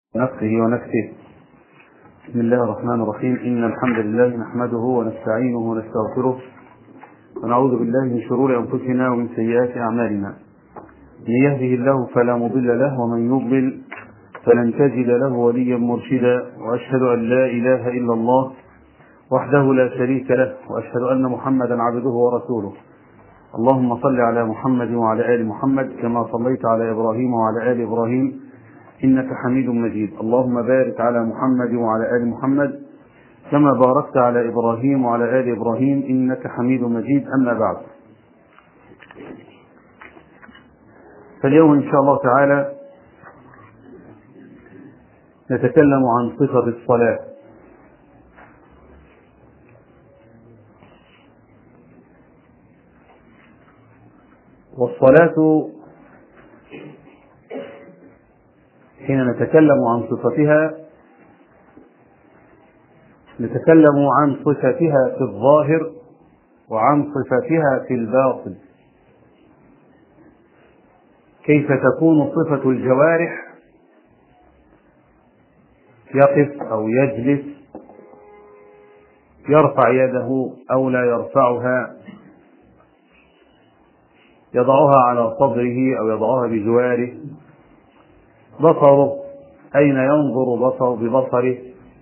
نفسه ونفسه بسم الله الرحمن الرحيم إن الحمد لله نحمده ونستعينه ونستغفره ونعوذ بالله من شرور أنفسنا ومن سيئات أعمالنا من يهده الله فلا مضل له ومن يضلل فلن تجد له وليا مرشدا وأشهد أن لا إله إلا الله وحده لا شريك له وأشهد أن محمدا عبده ورسوله اللهم صل على محمد وعلى آل محمد كما صليت على إبراهيم وعلى آل إبراهيم إنك حميد مجيد اللهم بارك على محمد وعلى آل محمد كما باركت على إبراهيم وعلى آل إبراهيم إنك حميد مجيد أما بعد فاليوم إن شاء الله تعالى نتكلم عن صفة الصلاة والصلاة حين نتكلم عن صفتها نتكلم عن صفتها في الظاهر وعن صفتها في الباطن كيف تكون صفة الجوارح يقف أو يجلس يرفع يده أو لا يرفعها يضعها على صدره أو يضعها بجواره بصره أين ينظر بصر ببصره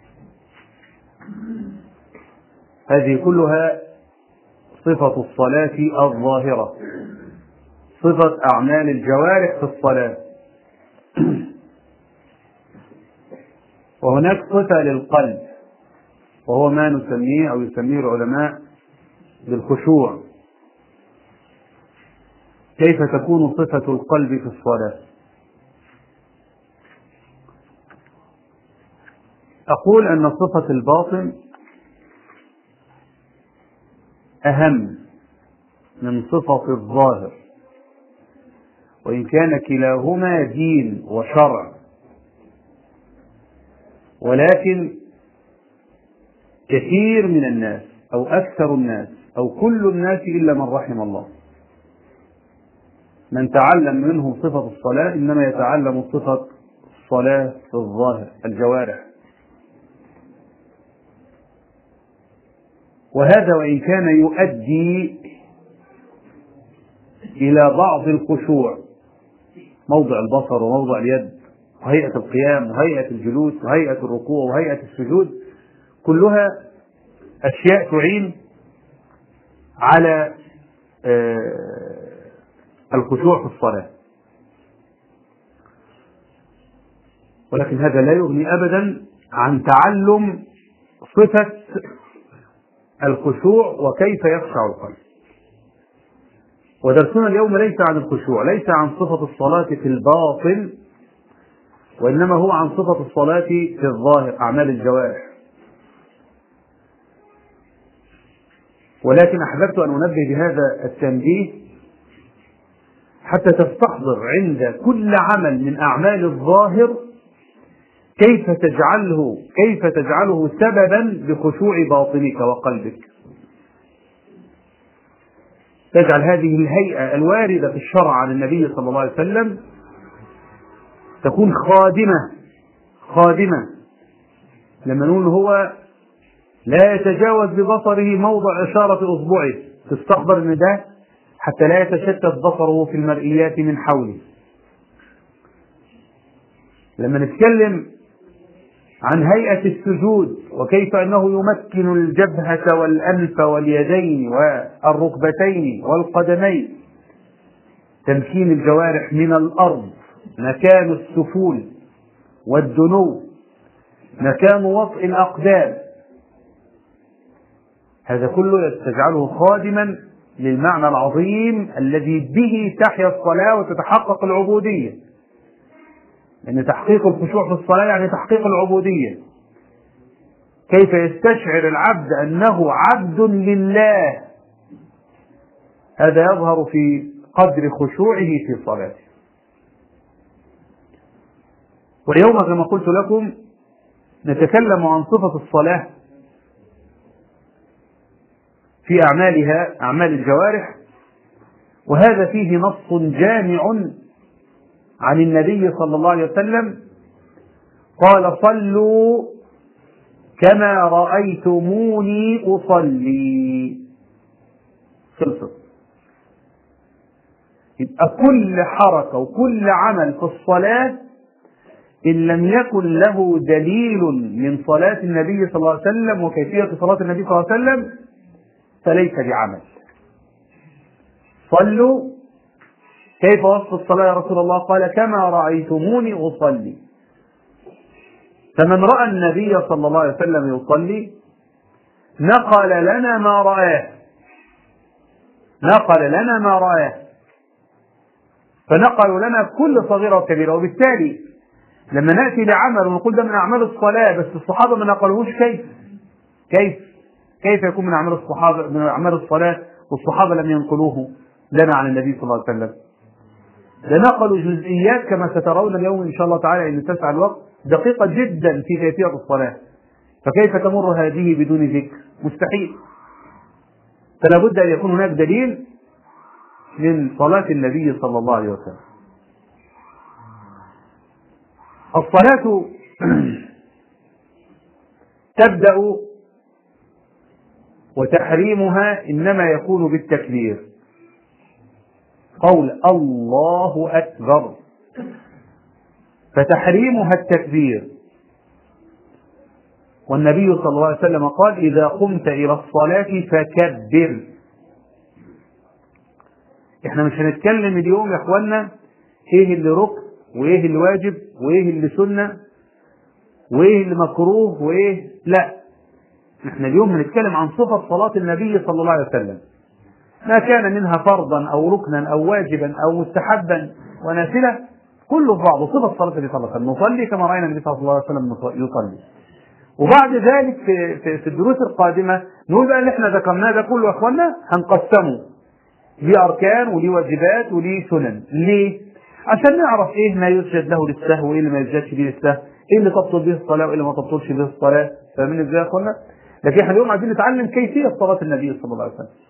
هذه كلها صفة الصلاة الظاهرة صفة أعمال الجوارح في الصلاة وهناك صفة للقلب وهو ما نسميه أو يسميه العلماء بالخشوع كيف تكون صفة القلب في الصلاة أقول أن صفة الباطن أهم من صفة الظاهر وإن كان كلاهما دين وشرع ولكن كثير من الناس أو أكثر الناس أو كل الناس إلا من رحم الله من تعلم منهم صفة الصلاة إنما يتعلم صفة الصلاة في الظاهر الجوارح وهذا وإن كان يؤدي إلى بعض الخشوع موضع البصر وموضع اليد وهيئة القيام وهيئة الجلوس وهيئة الركوع وهيئة السجود كلها أشياء تعين على الخشوع في الصلاة ولكن هذا لا يغني أبدا عن تعلم صفة الخشوع وكيف يخشع القلب ودرسنا اليوم ليس عن الخشوع ليس عن صفة الصلاة في الباطن وإنما هو عن صفة الصلاة في الظاهر أعمال الجوارح ولكن أحببت أن أنبه بهذا التنبيه حتى تستحضر عند كل عمل من أعمال الظاهر كيف تجعله كيف تجعله سببا لخشوع باطنك وقلبك تجعل هذه الهيئة الواردة في الشرع عن النبي صلى الله عليه وسلم تكون خادمة خادمة لما نقول هو لا يتجاوز ببصره موضع إشارة إصبعه تستحضر إن ده حتى لا يتشتت بصره في المرئيات من حوله لما نتكلم عن هيئة السجود وكيف أنه يمكن الجبهة والأنف واليدين والركبتين والقدمين تمكين الجوارح من الأرض مكان السفول والدنو مكان وطئ الأقدام هذا كله تجعله خادما للمعنى العظيم الذي به تحيا الصلاة وتتحقق العبودية لأن تحقيق الخشوع في الصلاة يعني تحقيق العبودية كيف يستشعر العبد أنه عبد لله هذا يظهر في قدر خشوعه في صلاته واليوم كما قلت لكم نتكلم عن صفة الصلاة في أعمالها أعمال الجوارح وهذا فيه نص جامع عن النبي صلى الله عليه وسلم قال صلوا كما رأيتموني أصلي خلصت يبقى كل حركة وكل عمل في الصلاة إن لم يكن له دليل من صلاة النبي صلى الله عليه وسلم وكيفية صلاة النبي صلى الله عليه وسلم فليس بعمل صلوا كيف وصف الصلاة يا رسول الله قال كما رأيتموني أصلي فمن رأى النبي صلى الله عليه وسلم يصلي نقل لنا ما رآه نقل لنا ما رآه فنقلوا لنا كل صغيرة وكبيرة وبالتالي لما نأتي لعمل ونقول ده من أعمال الصلاة بس الصحابة ما نقلوش كيف كيف كيف يكون من أعمال الصحابة من أعمال الصلاة والصحابة لم ينقلوه لنا عن النبي صلى الله عليه وسلم ده نقلوا جزئيات كما سترون اليوم إن شاء الله تعالى إن تسع الوقت دقيقة جدا في كيفية الصلاة فكيف تمر هذه بدون ذكر مستحيل فلا بد أن يكون هناك دليل من صلاة النبي صلى الله عليه وسلم الصلاة تبدأ وتحريمها إنما يكون بالتكبير قول الله أكبر فتحريمها التكبير والنبي صلى الله عليه وسلم قال إذا قمت إلى الصلاة فكبر احنا مش هنتكلم اليوم يا اخوانا ايه اللي ركن وايه اللي واجب وايه اللي سنة وايه اللي مكروه وايه لا احنا اليوم هنتكلم عن صفة صلاة النبي صلى الله عليه وسلم ما كان منها فرضا او ركنا او واجبا او مستحبا ونافلة كله في بعضه صفة صلاة النبي صلى الله عليه وسلم نصلي كما رأينا النبي صلى الله عليه وسلم يصلي وبعد ذلك في, في, في الدروس القادمة نقول بقى اللي احنا ذكرناه ده كله يا اخوانا هنقسمه ليه أركان وليه واجبات وليه سنن ليه؟ عشان نعرف ايه ما يسجد له للسهو وايه اللي ما يسجدش به للسهو ايه اللي تبطل به الصلاة وايه اللي ما تبطلش به الصلاة فاهمين ازاي يا اخوانا؟ لكن احنا اليوم عايزين نتعلم كيفية صلاة النبي صلى الله عليه وسلم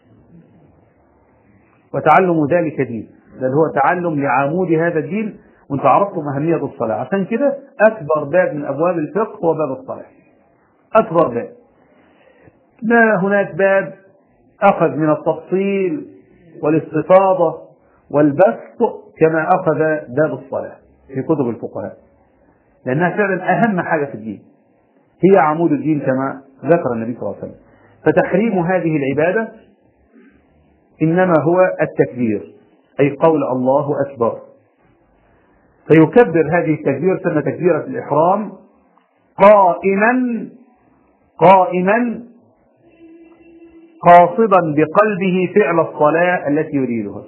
وتعلم ذلك دين بل هو تعلم لعمود هذا الدين وانت عرفتم أهمية الصلاة عشان كده أكبر باب من أبواب الفقه هو باب الصلاة أكبر باب ما هناك باب أخذ من التفصيل والاستفاضة والبسط كما أخذ باب الصلاة في كتب الفقهاء لأنها فعلا أهم حاجة في الدين هي عمود الدين كما ذكر النبي صلى الله عليه وسلم فتحريم هذه العبادة إنما هو التكبير أي قول الله أكبر فيكبر هذه التكبير ثم تكبيرة الإحرام قائما قائما قاصدا بقلبه فعل الصلاة التي يريدها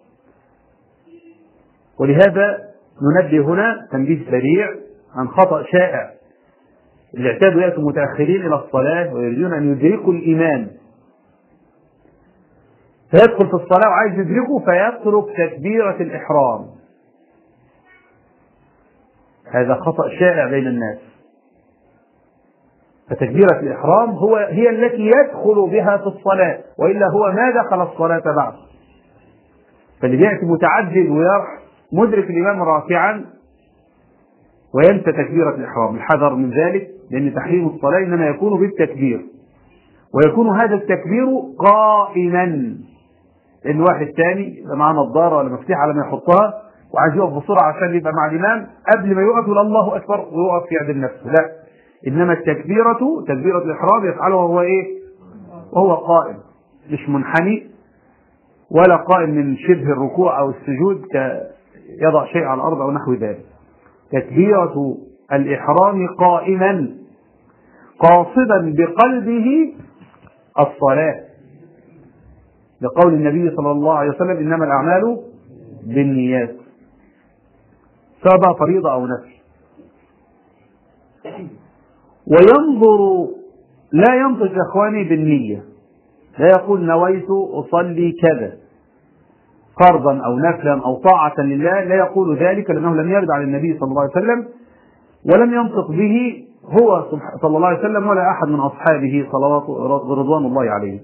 ولهذا ننبه هنا تنبيه سريع عن خطأ شائع اللي اعتادوا يأتوا متأخرين إلى الصلاة ويريدون أن يدركوا الإيمان فيدخل في الصلاة وعايز يدركه فيترك تكبيرة الإحرام هذا خطأ شائع بين الناس فتكبيرة الإحرام هو هي التي يدخل بها في الصلاة وإلا هو ما دخل الصلاة بعد فاللي بيأتي متعجل ويرح مدرك الإمام راكعا وينسى تكبيرة الإحرام الحذر من ذلك لأن تحريم الصلاة إنما يكون بالتكبير ويكون هذا التكبير قائما لأن واحد تاني يبقى معاه نظارة ولا مفتاح على ما يحطها وعايز يقف بسرعة عشان يبقى مع الإمام قبل ما يقف يقول الله أكبر ويقف يعدل نفسه لا إنما التكبيرة تكبيرة الإحرام يفعلها وهو إيه؟ وهو قائم مش منحني ولا قائم من شبه الركوع أو السجود يضع شيء على الأرض أو نحو ذلك تكبيرة الإحرام قائما قاصدا بقلبه الصلاة لقول النبي صلى الله عليه وسلم إنما الأعمال بالنيات سواء فريضة أو نفل وينظر لا ينطق يا إخواني بالنية لا يقول نويت أصلي كذا فرضا أو نفلا أو طاعة لله لا يقول ذلك لأنه لم يرد عن النبي صلى الله عليه وسلم ولم ينطق به هو صلى الله عليه وسلم ولا أحد من أصحابه صلوات رضوان الله عليه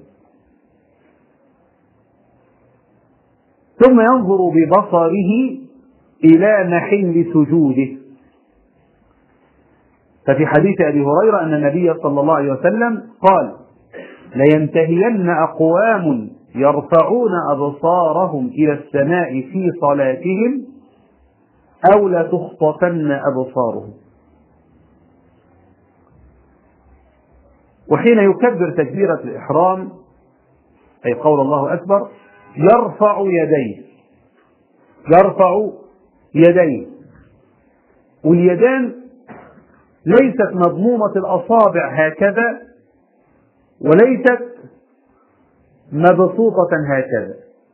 ثم ينظر ببصره إلى محل سجوده ففي حديث أبي هريرة أن النبي صلى الله عليه وسلم قال لينتهين أقوام يرفعون أبصارهم إلى السماء في صلاتهم أو لتخطفن أبصارهم وحين يكبر تكبيرة الإحرام أي قول الله أكبر يرفع يديه يرفع يديه واليدان ليست مضمومة الأصابع هكذا وليست مبسوطة هكذا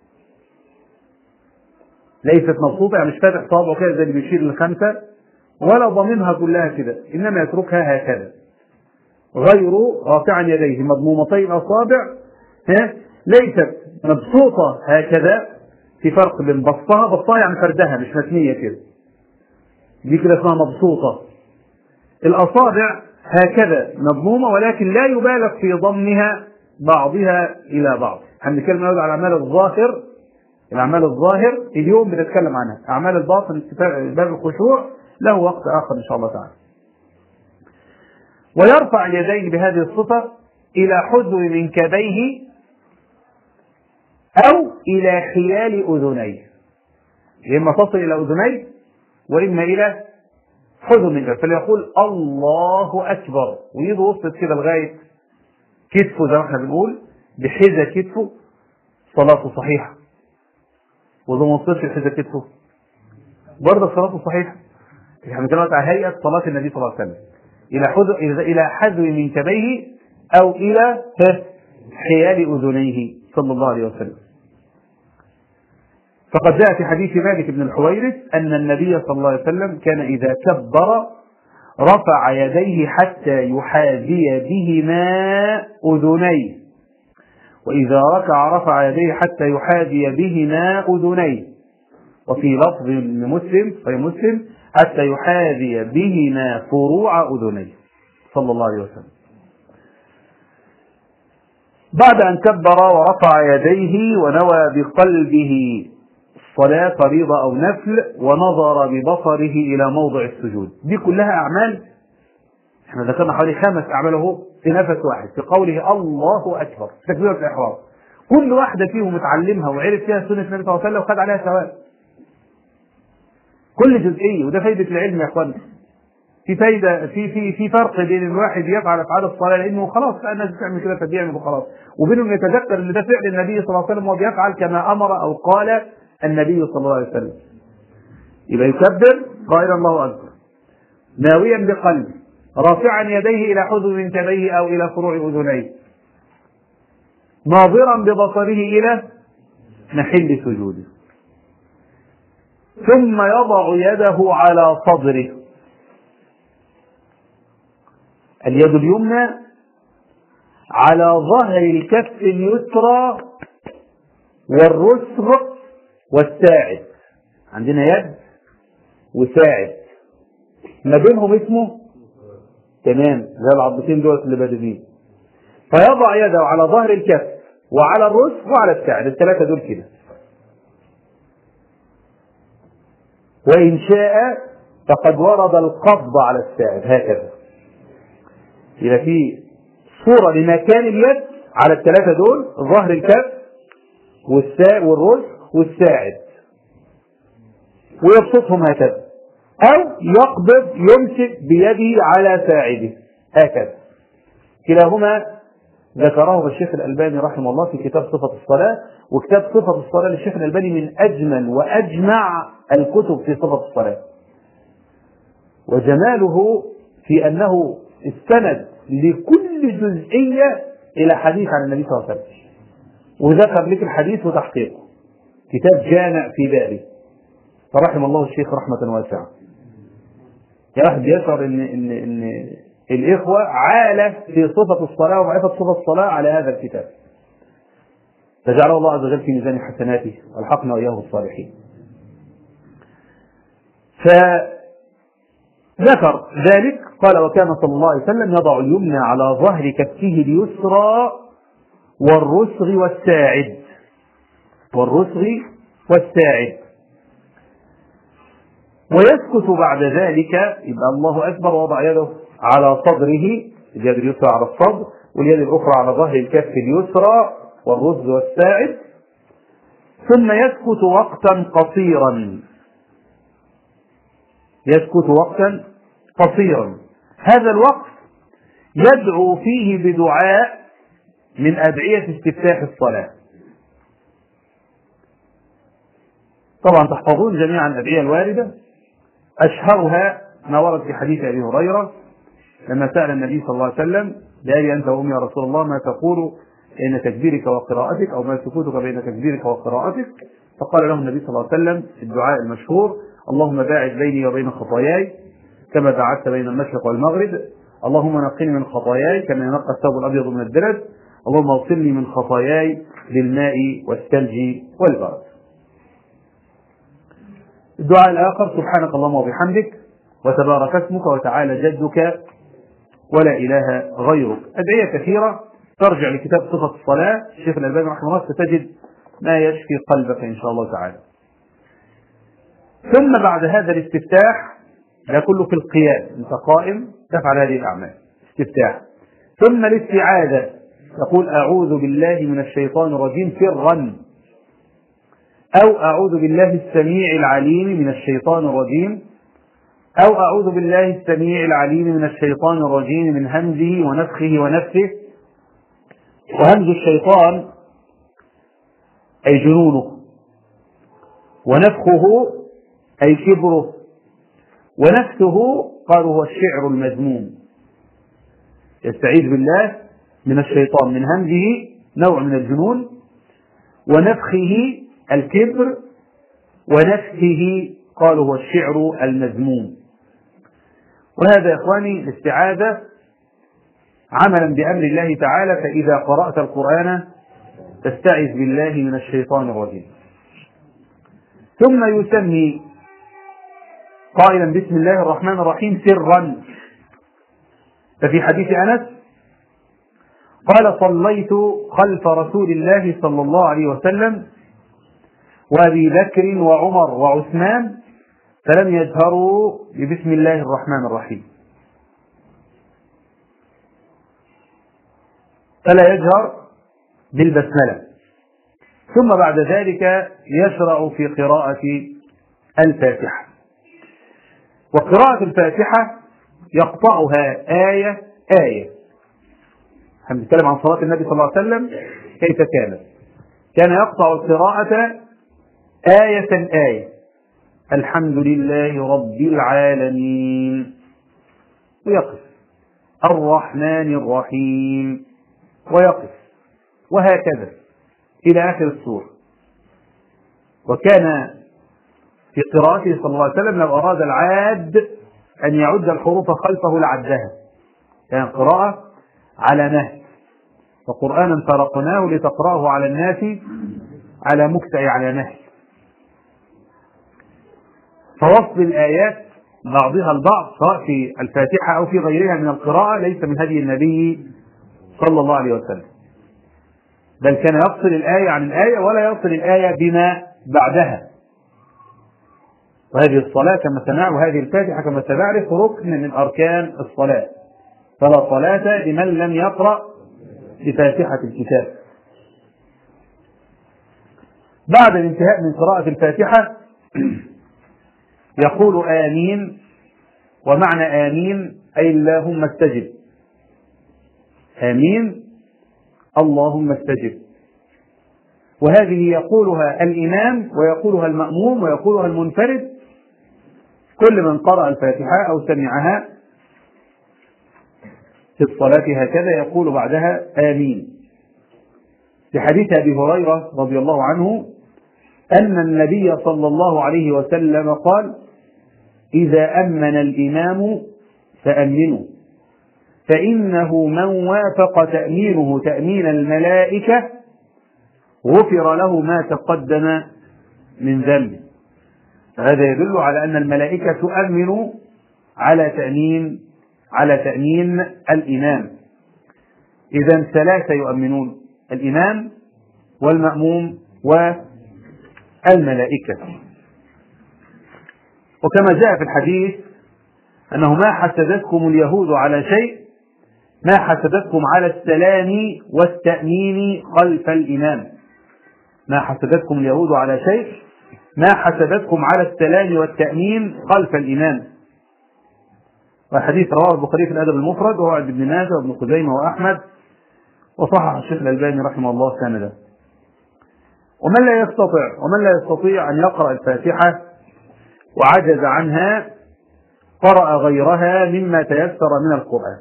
ليست مبسوطة يعني مش فاتح صابعه كده زي اللي بيشير للخمسة ولا ضامنها كلها كده إنما يتركها هكذا غير رافعا يديه مضمومتي الأصابع ها ليست مبسوطة هكذا في فرق بين بسطها بسطها يعني فردها مش متنية كده دي كده اسمها مبسوطة الأصابع هكذا مضمومة ولكن لا يبالغ في ضمها بعضها إلى بعض هنتكلم على الأعمال الظاهر الأعمال الظاهر اليوم بنتكلم عنها أعمال الباطن باب الخشوع له وقت آخر إن شاء الله تعالى ويرفع اليدين بهذه الصفة إلى حذو منكبيه أو إلى حيال أذنيه إما تصل إلى أذنيه وإما إلى حذو منكبيه فليقول الله أكبر ويده وصلت كده لغاية كتفه زي ما احنا بنقول بحذا كتفه صلاته صحيحة وإذا ما وصلش لحذا كتفه برضه صلاته صحيحة احنا بنتكلم على هيئة صلاة النبي صلى الله عليه وسلم إلى حذو إلى حذو منكبيه أو إلى حيال أذنيه صلى الله عليه وسلم فقد جاء في حديث مالك بن الحويرث أن النبي صلى الله عليه وسلم كان إذا كبر رفع يديه حتى يحاذي بهما أذنيه وإذا ركع رفع يديه حتى يحاذي بهما أذنيه وفي لفظ مسلم في مسلم حتى يحاذي بهما فروع أذنيه صلى الله عليه وسلم بعد أن كبر ورفع يديه ونوى بقلبه صلاة فريضة أو نفل ونظر ببصره إلى موضع السجود دي كلها أعمال احنا ذكرنا حوالي خمس أعمال اهو في نفس واحد في قوله الله أكبر تكبيرة الإحرام كل واحدة فيهم اتعلمها وعرف فيها سنة النبي صلى الله عليه وسلم وخد عليها ثواب كل جزئية وده فايدة العلم يا اخوانا في فايدة في في في فرق بين الواحد يفعل افعال الصلاة لانه خلاص بقى الناس بتعمل كده فبيعمل وخلاص وبين انه يتذكر ان ده فعل النبي صلى الله عليه وسلم وهو بيفعل كما امر او قال النبي صلى الله عليه وسلم يبقى يكبر قائلا الله اكبر ناويا بقلبه رافعا يديه الى حذو منكبيه او الى فروع اذنيه ناظرا ببصره الى محل سجوده ثم يضع يده على صدره اليد اليمنى على ظهر الكف اليسرى والرسغ والساعد عندنا يد وساعد ما بينهم اسمه تمام زي العضتين دول اللي بادئين فيضع يده على ظهر الكف وعلى الرسغ وعلى الساعد الثلاثه دول كده وإن شاء فقد ورد القبض على الساعد هكذا يبقى في صورة لمكان اليد على الثلاثة دول ظهر الكف والساء والرز والساعد ويبسطهم هكذا أو يقبض يمسك بيده على ساعده هكذا كلاهما ذكره الشيخ الألباني رحمه الله في كتاب صفة الصلاة وكتاب صفة الصلاة للشيخ الألباني من أجمل وأجمع الكتب في صفة الصلاة وجماله في أنه استند لكل جزئية إلى حديث عن النبي صلى الله عليه وسلم وذكر لك الحديث وتحقيقه كتاب جامع في بابه فرحم الله الشيخ رحمة واسعة يا واحد يشعر إن إن إن الإخوة عالة في صفة الصلاة ومعرفة صفة الصلاة على هذا الكتاب فجعله الله عز وجل في ميزان حسناته والحقنا وإياه الصالحين فذكر ذلك قال وكان صلى الله عليه وسلم يضع اليمنى على ظهر كفه اليسرى والرسغ والساعد والرسغ والساعد ويسكت بعد ذلك يبقى الله أكبر وضع يده على صدره اليد اليسرى على الصدر واليد الأخرى على ظهر الكف اليسرى والرز والساعد ثم يسكت وقتا قصيرا يسكت وقتا قصيرا هذا الوقت يدعو فيه بدعاء من أدعية استفتاح الصلاة طبعا تحفظون جميعا الأدعية الواردة أشهرها ما ورد في حديث أبي هريرة لما سأل النبي صلى الله عليه وسلم بأبي أنت وأمي يا رسول الله ما تقول بين تكبيرك وقراءتك أو ما سكوتك بين تكبيرك وقراءتك فقال له النبي صلى الله عليه وسلم في الدعاء المشهور اللهم باعد بيني وبين خطاياي كما باعدت بين المشرق والمغرب اللهم نقني من خطاياي كما ينقى الثوب الابيض من الدرس اللهم اغسلني من خطاياي بالماء والثلج والبرد الدعاء الاخر سبحانك اللهم وبحمدك وتبارك اسمك وتعالى جدك ولا اله غيرك ادعيه كثيره ترجع لكتاب صفه الصلاه الشيخ الالباني رحمه الله ستجد ما يشفي قلبك ان شاء الله تعالى ثم بعد هذا الاستفتاح ده كله في القيام انت قائم تفعل هذه الاعمال استفتاح ثم الاستعاذه تقول اعوذ بالله من الشيطان الرجيم سرا او اعوذ بالله السميع العليم من الشيطان الرجيم او اعوذ بالله السميع العليم من الشيطان الرجيم من همزه ونفخه ونفسه وهمز الشيطان اي جنونه ونفخه اي كبره ونفسه قالوا هو الشعر المذموم يستعيذ بالله من الشيطان من همزه نوع من الجنون ونفخه الكبر ونفسه قالوا هو الشعر المذموم وهذا يا اخواني الاستعاذه عملا بامر الله تعالى فاذا قرات القران تستعذ بالله من الشيطان الرجيم ثم يسمي قائلا بسم الله الرحمن الرحيم سرا ففي حديث انس قال صليت خلف رسول الله صلى الله عليه وسلم وابي بكر وعمر وعثمان فلم يجهروا ببسم الله الرحمن الرحيم فلا يجهر بالبسمله ثم بعد ذلك يشرع في قراءه الفاتحه وقراءة الفاتحة يقطعها آية آية احنا بنتكلم عن صلاة النبي صلى الله عليه وسلم كيف كانت كان يقطع القراءة آية آية الحمد لله رب العالمين ويقف الرحمن الرحيم ويقف وهكذا إلى آخر السورة وكان في قراءته صلى الله عليه وسلم لو أراد العاد أن يعد الحروف خلفه لعدها كان قراءة على نهج وقرآنا فرقناه لتقرأه على الناس على مكتئ على نهج فوصل الآيات بعضها البعض سواء في الفاتحة أو في غيرها من القراءة ليس من هدي النبي صلى الله عليه وسلم بل كان يفصل الآية عن الآية ولا يفصل الآية بما بعدها وهذه الصلاة كما سمعنا وهذه الفاتحة كما سنعرف ركن من أركان الصلاة فلا صلاة لمن لم يقرأ بفاتحة الكتاب بعد الانتهاء من قراءة الفاتحة يقول آمين ومعنى آمين أي اللهم استجب آمين اللهم استجب وهذه يقولها الإمام ويقولها المأموم ويقولها المنفرد كل من قرأ الفاتحة أو سمعها في الصلاة هكذا يقول بعدها آمين في حديث أبي هريرة رضي الله عنه أن النبي صلى الله عليه وسلم قال إذا أمن الإمام فأمنوا فإنه من وافق تأمينه تأمين الملائكة غفر له ما تقدم من ذنبه فهذا يدل على أن الملائكة تؤمن على تأمين على تأمين الإمام إذا ثلاثة يؤمنون الإمام والمأموم والملائكة وكما جاء في الحديث أنه ما حسدتكم اليهود على شيء ما حسدتكم على السلام والتأمين خلف الإمام ما حسدتكم اليهود على شيء ما حسدتكم على السلام والتأمين خلف الإمام والحديث رواه البخاري في الأدب المفرد وهو عند ابن ماجه وابن خزيمة وأحمد وصحح الشيخ الألباني رحمه الله سنده ومن لا يستطيع ومن لا يستطيع أن يقرأ الفاتحة وعجز عنها قرأ غيرها مما تيسر من القرآن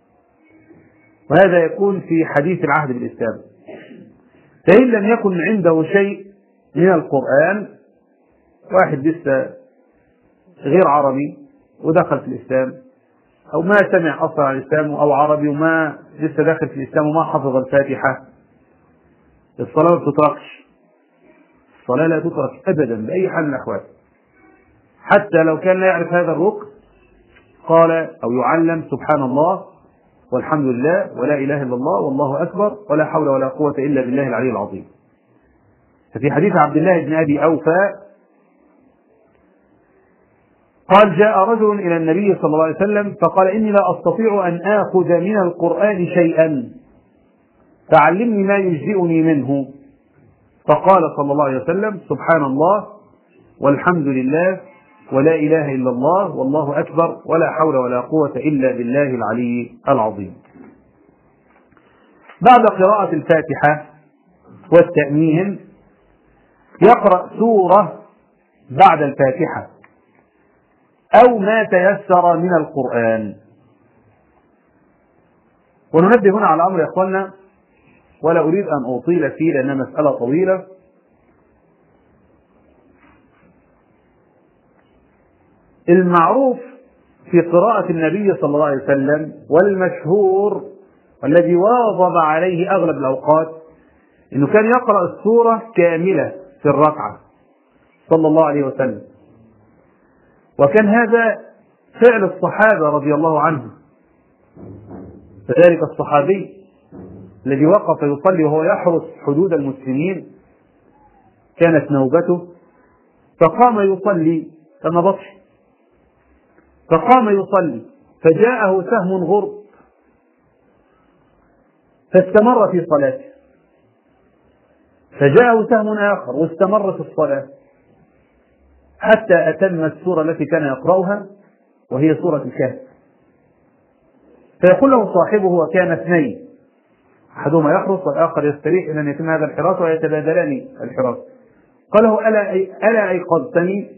وهذا يكون في حديث العهد بالإسلام فإن لم يكن عنده شيء من القرآن واحد لسه غير عربي ودخل في الإسلام أو ما سمع أصلا عن الإسلام أو عربي وما لسه داخل في الإسلام وما حفظ الفاتحة الصلاة ما بتتركش الصلاة لا تترك أبدا بأي حال من الأحوال حتى لو كان لا يعرف هذا الركن قال أو يعلم سبحان الله والحمد لله ولا إله إلا الله والله أكبر ولا حول ولا قوة إلا بالله العلي العظيم ففي حديث عبد الله بن أبي أوفى قال جاء رجل إلى النبي صلى الله عليه وسلم فقال إني لا أستطيع أن آخذ من القرآن شيئا فعلمني ما يجزئني منه فقال صلى الله عليه وسلم سبحان الله والحمد لله ولا إله إلا الله والله أكبر ولا حول ولا قوة إلا بالله العلي العظيم بعد قراءة الفاتحة والتأمين يقرأ سورة بعد الفاتحة أو ما تيسر من القرآن وننبه هنا على أمر يا إخواننا ولا أريد أن أطيل فيه لأنها مسألة طويلة المعروف في قراءة النبي صلى الله عليه وسلم والمشهور والذي واظب عليه أغلب الأوقات أنه كان يقرأ السورة كاملة في الركعة صلى الله عليه وسلم وكان هذا فعل الصحابة رضي الله عنهم فذلك الصحابي الذي وقف يصلي وهو يحرس حدود المسلمين كانت نوبته فقام يصلي كما بطش فقام يصلي فجاءه سهم غرب فاستمر في صلاته فجاءه سهم آخر واستمر في الصلاة حتى أتم السورة التي كان يقرأها وهي سورة الكهف فيقول له صاحبه وكان اثنين أحدهما يحرس والآخر يستريح إلى أن يتم هذا الحراس ويتبادلان الحراس قال له ألا ألا أيقظتني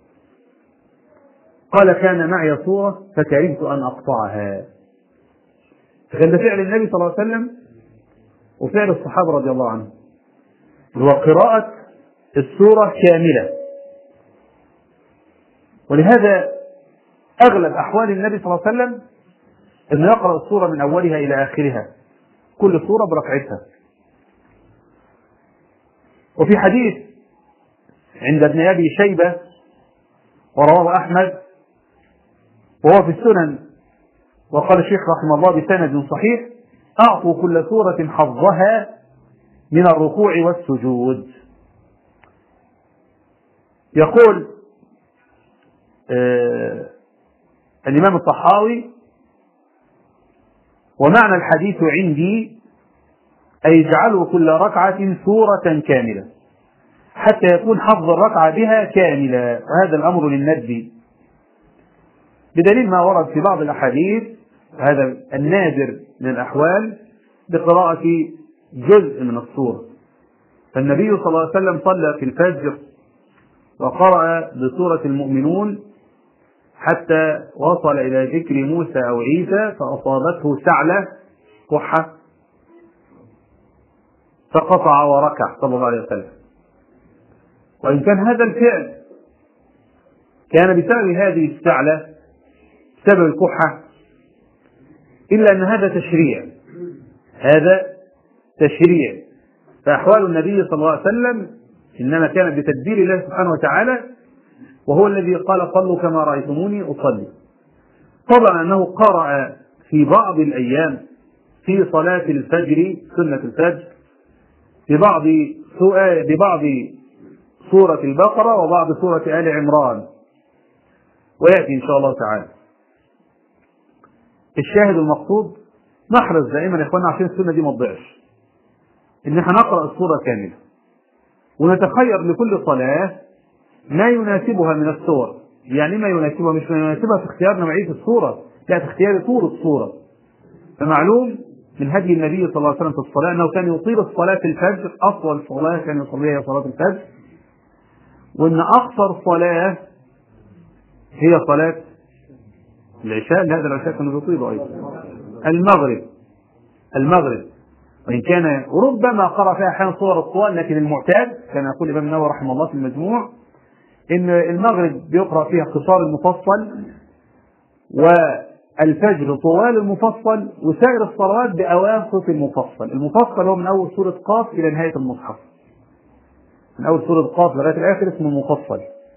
قال كان معي صورة فكرهت أن أقطعها فكان ده فعل النبي صلى الله عليه وسلم وفعل الصحابة رضي الله عنهم هو قراءة السورة كاملة ولهذا أغلب أحوال النبي صلى الله عليه وسلم أنه يقرأ السورة من أولها إلى آخرها كل سورة بركعتها وفي حديث عند ابن أبي شيبة ورواه أحمد وهو في السنن وقال الشيخ رحمه الله بسند صحيح أعطوا كل سورة حظها من الركوع والسجود يقول آه الإمام الطحاوي ومعنى الحديث عندي أي اجعلوا كل ركعة سورة كاملة حتى يكون حفظ الركعة بها كاملة وهذا الأمر للندب بدليل ما ورد في بعض الأحاديث هذا النادر من الأحوال بقراءة جزء من السورة فالنبي صلى الله عليه وسلم صلى في الفجر وقرأ بسورة المؤمنون حتى وصل إلى ذكر موسى أو عيسى فأصابته سعلة كحة فقطع وركع صلى الله عليه وسلم وإن كان هذا الفعل كان بسبب هذه السعلة بسبب الكحة إلا أن هذا تشريع هذا تشريع فأحوال النبي صلى الله عليه وسلم إنما كانت بتدبير الله سبحانه وتعالى وهو الذي قال صلوا كما رأيتموني أصلي طبعا أنه قرأ في بعض الأيام في صلاة الفجر سنة الفجر ببعض ببعض سورة البقرة وبعض سورة آل عمران ويأتي إن شاء الله تعالى الشاهد المقصود نحرص دائما يا اخوانا عشان السنه دي ما تضيعش ان احنا نقرا السوره كامله ونتخير لكل صلاه ما يناسبها من السور يعني ما يناسبها مش ما يناسبها في اختيار نوعيه السوره لا في اختيار طول السوره فمعلوم من هدي النبي صلى الله عليه وسلم في الصلاه انه كان يطيل الصلاه في الفجر اطول صلاه كان يصليها هي صلاه الفجر وان اقصر صلاه هي صلاه العشاء لا ده العشاء كانوا يطيلوا ايضا المغرب المغرب وإن كان ربما قرأ فيها أحيانا صور الطوال لكن المعتاد كما يقول الإمام النووي رحمه الله في المجموع إن المغرب بيقرأ فيها قصار المفصل والفجر طوال المفصل وسائر الصلوات بأواسط المفصل المفصل هو من أول سورة قاف إلى نهاية المصحف من أول سورة قاف لغاية الآخر اسمه مفصل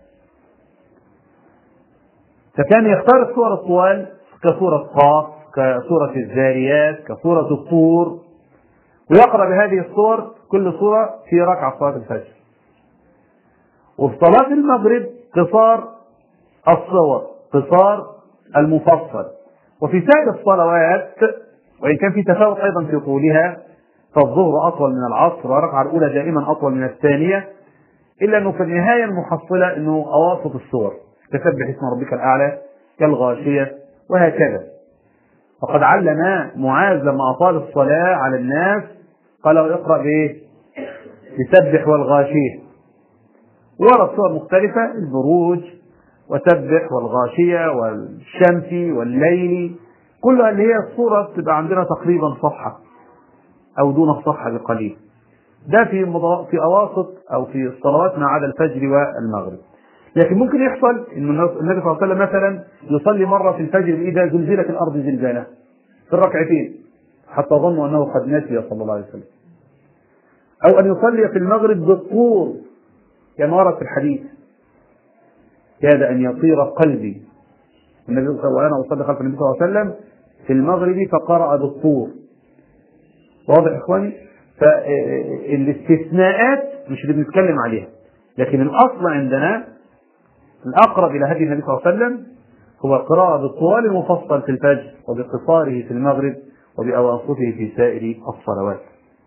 فكان يختار السور الطوال كسورة قاف كسورة الزاريات كسورة الطور ويقرأ بهذه الصور كل سورة في ركعة صلاة الفجر وفي صلاة المغرب قصار الصور قصار المفصل وفي سائر الصلوات وإن كان في تفاوت أيضا في طولها فالظهر أطول من العصر والركعة الأولى دائما أطول من الثانية إلا أنه في النهاية المحصلة أنه أواسط السور تسبح اسم ربك الأعلى كالغاشية وهكذا وقد علم معاذ لما أطال الصلاة على الناس قال له اقرأ بإيه؟ بسبح والغاشية ورد صور مختلفة البروج وسبح والغاشية والشمس والليل كلها اللي هي الصورة بتبقى عندنا تقريبا صفحة أو دون الصفحة بقليل ده في مضا... في أواسط أو في الصلوات ما عدا الفجر والمغرب لكن ممكن يحصل ان النبي صلى الله عليه وسلم مثلا يصلي مره في الفجر اذا زلزلت الارض زلزالها في الركعتين حتى ظنوا انه قد نسي صلى الله عليه وسلم او ان يصلي في المغرب بالطور كما ورد في الحديث كاد ان يطير قلبي النبي صلى الله عليه وسلم وانا اصلي خلف النبي صلى الله عليه وسلم في المغرب فقرأ بالطور واضح يا اخواني فالاستثناءات مش اللي بنتكلم عليها لكن الاصل عندنا الأقرب إلى هدي النبي صلى الله عليه وسلم هو القراءة بالطوال المفصل في الفجر وباقتصاره في المغرب وبأواسطه في سائر الصلوات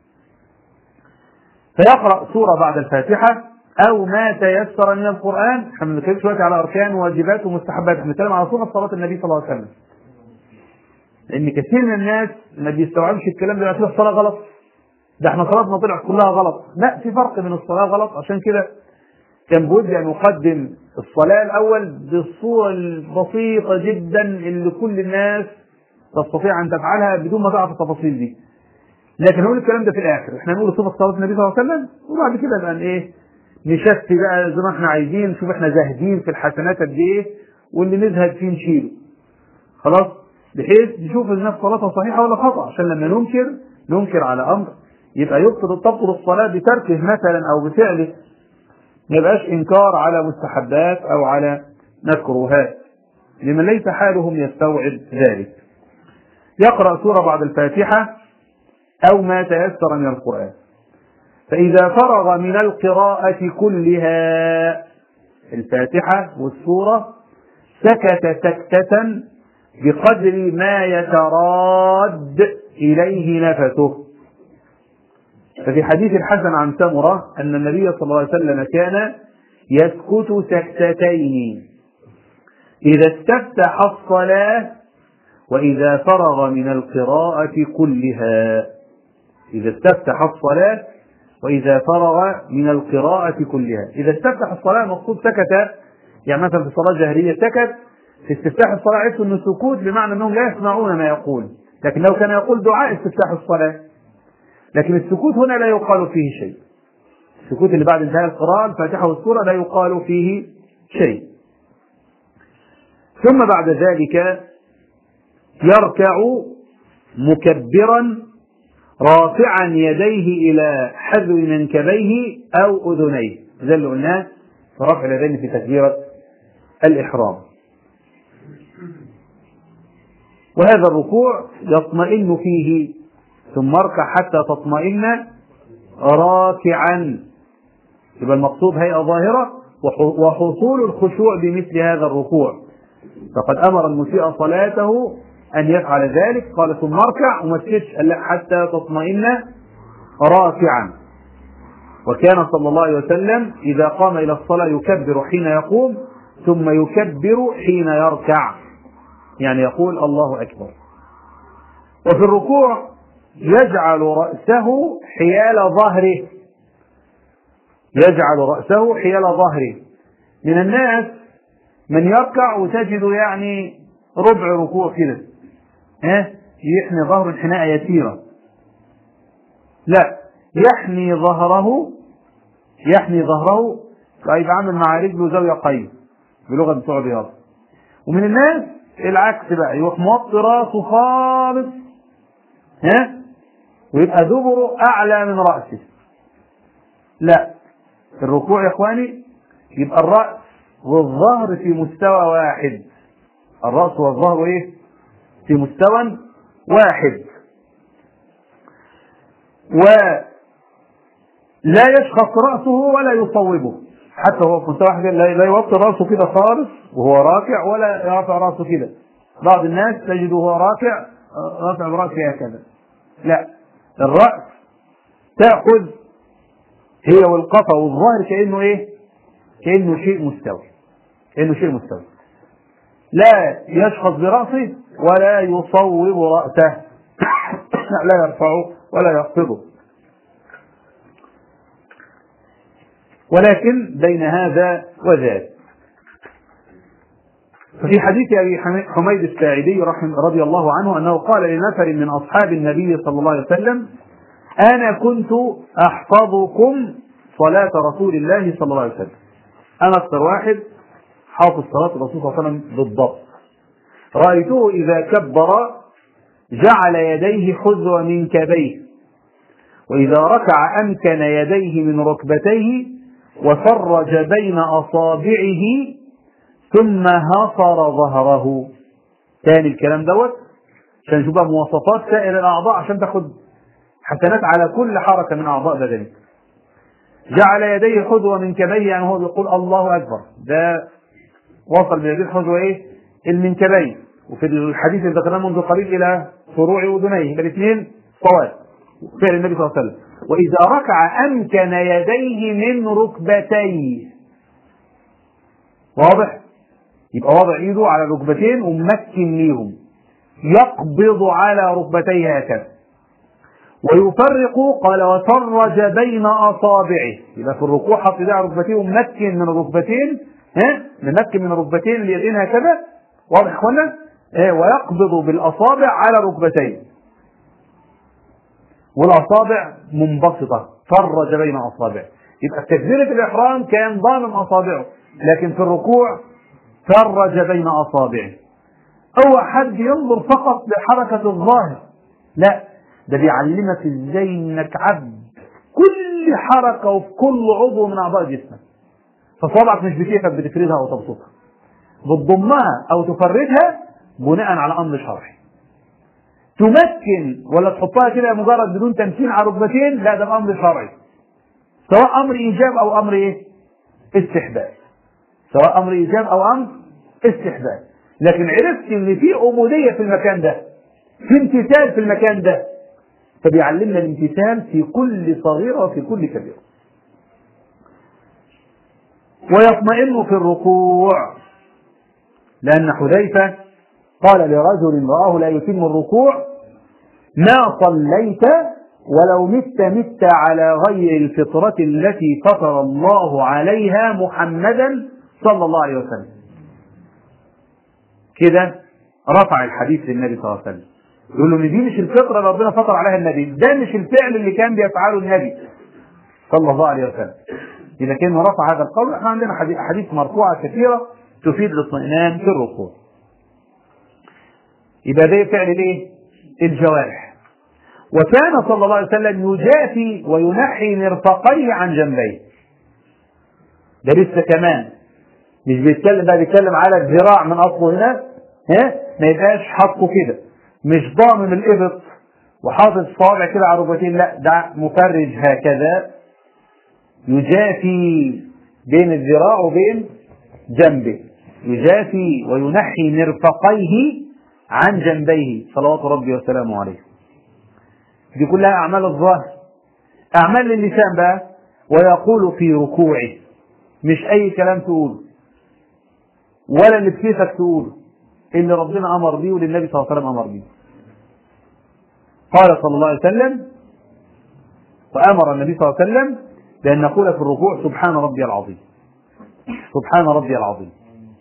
فيقرأ سورة بعد الفاتحة أو ما تيسر من القرآن احنا ما بنتكلمش دلوقتي على أركان وواجبات ومستحبات احنا بنتكلم على سورة صلاة النبي صلى الله عليه وسلم لأن كثير من الناس ما بيستوعبش الكلام ده يقول الصلاة غلط ده احنا صلاتنا طلعت كلها غلط لا في فرق بين الصلاة غلط عشان كده كان بودي أن أقدم الصلاة الأول بالصورة البسيطة جدا اللي كل الناس تستطيع أن تفعلها بدون ما تعرف التفاصيل دي. لكن هقول الكلام ده في الآخر، احنا نقول صفة صلاة النبي صلى الله عليه وسلم وبعد كده بقى إيه؟ نشتي بقى زي ما احنا عايزين نشوف احنا زاهدين في الحسنات قد إيه واللي نزهد فيه نشيله. خلاص؟ بحيث نشوف الناس صلاتها صحيحة ولا خطأ عشان لما ننكر ننكر على أمر يبقى يبطل تبطل الصلاة بتركه مثلا أو بفعله ما يبقاش انكار على مستحبات او على مكروهات لمن ليس حالهم يستوعب ذلك يقرا سوره بعد الفاتحه او ما تيسر من القران فاذا فرغ من القراءه كلها الفاتحه والسوره سكت سكته بقدر ما يتراد اليه نفسه ففي حديث الحسن عن سمرة أن النبي صلى الله عليه وسلم كان يسكت سكتتين إذا استفتح الصلاة وإذا فرغ من القراءة كلها إذا استفتح الصلاة وإذا فرغ من القراءة كلها إذا استفتح الصلاة المقصود سكت يعني مثلا في صلاة جهرية سكت في استفتاح الصلاة عرفوا أنه سكوت بمعنى أنهم لا يسمعون ما يقول لكن لو كان يقول دعاء استفتاح الصلاة لكن السكوت هنا لا يقال فيه شيء السكوت اللي بعد انتهاء القراءة الفاتحة والسورة لا يقال فيه شيء ثم بعد ذلك يركع مكبرا رافعا يديه إلى حذو منكبيه أو أذنيه زي اللي قلناه في رفع اليدين في تكبيرة الإحرام وهذا الركوع يطمئن فيه ثم اركع حتى تطمئن راكعا يبقى المقصود هيئة ظاهرة وحصول الخشوع بمثل هذا الركوع فقد أمر المسيء صلاته أن يفعل ذلك قال ثم اركع وما تسكتش قال لا حتى تطمئن راكعا وكان صلى الله عليه وسلم إذا قام إلى الصلاة يكبر حين يقوم ثم يكبر حين يركع يعني يقول الله أكبر وفي الركوع يجعل رأسه حيال ظهره يجعل رأسه حيال ظهره من الناس من يركع وتجد يعني ربع ركوع كده ها يحني ظهره انحناء يسيرة لا يحني ظهره يحني ظهره طيب عامل مع رجله زاوية قيم بلغة بتوع الرياضة ومن الناس العكس بقى يروح موطي راسه خالص ها ويبقى دبره أعلى من رأسه لا الركوع يا إخواني يبقى الرأس والظهر في مستوى واحد الرأس والظهر إيه في مستوى واحد ولا يشخص رأسه ولا يصوبه حتى هو في مستوى واحد لا يوطي رأسه كده خالص وهو راكع ولا يرفع رأسه كده بعض الناس تجده وهو راكع رافع برأسه هكذا لا الرأس تأخذ هي والقفا والظهر كأنه ايه كأنه شيء مستوي كأنه شيء مستوي لا يشخص برأسه ولا يصوب رأسه لا يرفعه ولا يخفضه ولكن بين هذا وذاك ففي حديث ابي حميد الساعدي رضي الله عنه انه قال لنفر من اصحاب النبي صلى الله عليه وسلم انا كنت احفظكم صلاه رسول الله صلى الله عليه وسلم انا اكثر واحد حافظ صلاه الرسول صلى الله عليه وسلم بالضبط رايته اذا كبر جعل يديه حذو منكبيه واذا ركع امكن يديه من ركبتيه وفرج بين اصابعه ثم هصر ظهره تاني الكلام دوت عشان نشوف بقى مواصفات سائر الاعضاء عشان تاخد حسنات على كل حركه من اعضاء بدنك جعل يديه حذو من كبيه يعني هو بيقول الله اكبر ده وصل بيديه حذو ايه المنكبين وفي الحديث اللي ذكرناه منذ قليل الى فروع اذنيه الاثنين صواب فعل النبي صلى الله عليه وسلم واذا ركع امكن يديه من ركبتيه واضح يبقى واضع ايده على الركبتين وممكن ليهم يقبض على ركبتيه هكذا ويفرق قال وفرج بين اصابعه يبقى في الركوع حط ايده على ركبتيه وممكن من الركبتين ها ممكن من الركبتين اليدين هكذا واضح يا اخوانا اه ويقبض بالاصابع على ركبتيه والاصابع منبسطه فرج بين اصابعه يبقى تكبيره الاحرام كان ضامن اصابعه لكن في الركوع فرج بين اصابعه او حد ينظر فقط لحركه الظاهر لا ده بيعلمك ازاي انك عبد كل حركه وفي كل عضو من اعضاء جسمك فصابعك مش بكيفك بتفردها او تبسطها بتضمها او تفردها بناء على امر شرعي تمكن ولا تحطها كده مجرد بدون تمكين على ركبتين لا ده بامر شرعي سواء امر ايجاب او امر ايه استحباب سواء امر ايجاب او امر استحباب لكن عرفت ان في عبوديه في المكان ده في امتثال في المكان ده فبيعلمنا الامتثال في كل صغيره وفي كل كبيره ويطمئن في الركوع لان حذيفه قال لرجل رآه لا يتم الركوع ما صليت ولو مت مت على غير الفطرة التي فطر الله عليها محمدا صلى الله عليه وسلم كده رفع الحديث للنبي صلى الله عليه وسلم يقول له ان دي مش الفطره اللي ربنا فطر عليها النبي ده مش الفعل اللي كان بيفعله النبي صلى الله عليه وسلم اذا كان رفع هذا القول احنا عندنا حديث مرفوعه كثيره تفيد الاطمئنان في الركوع يبقى ده فعل الايه الجوارح وكان صلى الله عليه وسلم يجافي وينحي مرفقيه عن جنبيه ده لسه كمان مش بيتكلم بقى بيتكلم على الذراع من اصله هنا ها ما يبقاش حاطه كده مش ضامن الابط وحاطط صابع كده على ركبتين لا ده مفرج هكذا يجافي بين الذراع وبين جنبه يجافي وينحي مرفقيه عن جنبيه صلوات ربي وسلامه عليه دي كلها أعمال الظاهر أعمال اللسان بقى ويقول في ركوعه مش أي كلام تقوله ولا اللي في كيفك تقوله اللي ربنا أمر بيه والنبي صلى الله عليه وسلم أمر بيه قال صلى الله عليه وسلم وأمر النبي صلى الله عليه وسلم بأن نقول في الركوع سبحان ربي العظيم سبحان ربي العظيم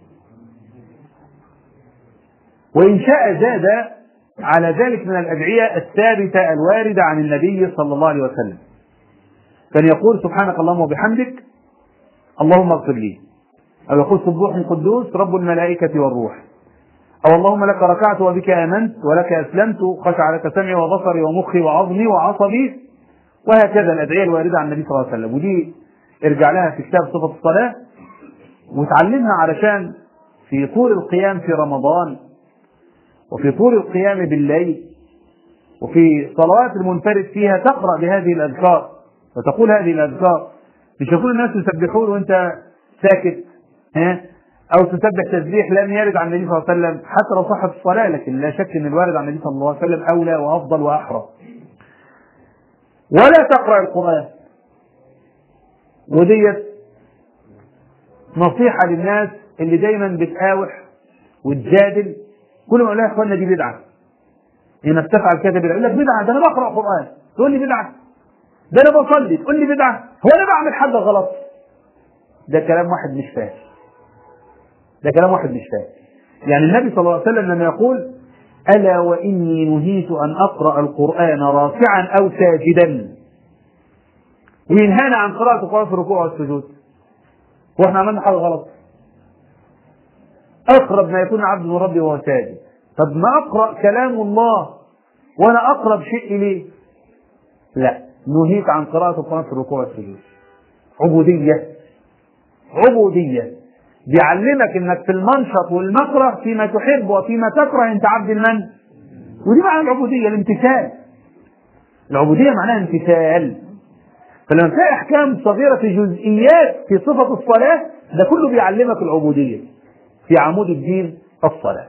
وإن شاء زاد على ذلك من الأدعية الثابتة الواردة عن النبي صلى الله عليه وسلم كان يقول سبحانك اللهم وبحمدك اللهم اغفر لي أو يقول سبوح قدوس رب الملائكة والروح أو اللهم لك ركعت وبك آمنت ولك أسلمت خشع لك سمعي وبصري ومخي وعظمي وعصبي وهكذا الأدعية الواردة عن النبي صلى الله عليه وسلم ودي ارجع لها في كتاب صفة الصلاة وتعلمها علشان في طول القيام في رمضان وفي طول القيام بالليل وفي صلوات المنفرد فيها تقرأ بهذه الأذكار وتقول هذه الأذكار مش يقول الناس يسبحون وأنت ساكت ها أو تسبح تسبيح لم يرد عن النبي صلى الله عليه وسلم حتى لو صحت الصلاة لكن لا شك أن الوارد عن النبي صلى الله عليه وسلم أولى وأفضل وأحرى ولا تقرأ القرآن وديت نصيحة للناس اللي دايما بتقاوح وتجادل كل ما اقول لها يا اخوانا دي بدعة انك تفعل كذا بدعة يقول لك بدعة ده انا بقرأ قرآن تقول لي بدعة ده انا بصلي تقول لي بدعة هو انا بعمل حاجة غلط ده كلام واحد مش فاهم ده كلام واحد مش فاهم يعني النبي صلى الله عليه وسلم لما يقول ألا وإني نهيت أن أقرأ القرآن راكعا أو ساجدا وينهانا عن قراءة القرآن في الركوع والسجود واحنا عملنا حاجة غلط أقرب ما يكون عبد من ربي وهو ساجد طب ما أقرأ كلام الله وأنا أقرب شيء إليه لا نهيك عن قراءة القرآن في الركوع والسجود عبودية عبودية بيعلمك انك في المنشط والمكره فيما تحب وفيما تكره انت عبد المن ودي معنى العبودية الامتثال العبودية معناها امتثال فلما تلاقي احكام صغيرة في جزئيات في صفة الصلاة ده كله بيعلمك العبودية في عمود الدين الصلاة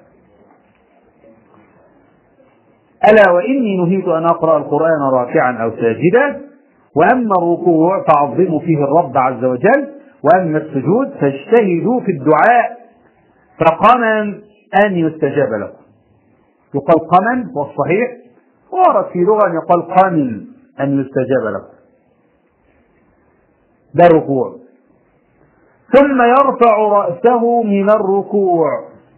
ألا وإني نهيت أن أقرأ القرآن راكعا أو ساجدا وأما الركوع فعظموا فيه الرب عز وجل وأما السجود فاجتهدوا في الدعاء فقما أن يستجاب لكم يقال قما والصحيح ورد في لغة أن يقال قامن أن يستجاب لكم ده الركوع ثم يرفع رأسه من الركوع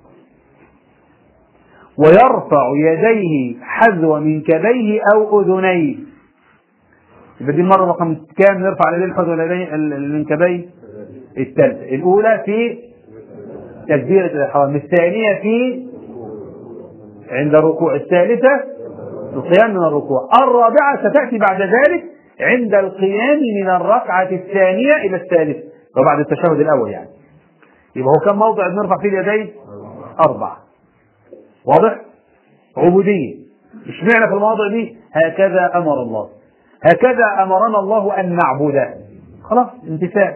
ويرفع يديه حذو منكبيه أو أذنيه يبقى دي المرة رقم كام نرفع اليدين حذو المنكبين الثالثة الأولى في تكبيرة الإحرام الثانية في عند الركوع الثالثة القيام من الركوع الرابعة ستأتي بعد ذلك عند القيام من الركعة الثانية إلى الثالثة وبعد التشهد الأول يعني يبقى هو كم موضع بنرفع فيه اليدين؟ أربعة واضح؟ عبودية اشمعنى في المواضع دي؟ هكذا أمر الله هكذا أمرنا الله أن نعبده خلاص امتثال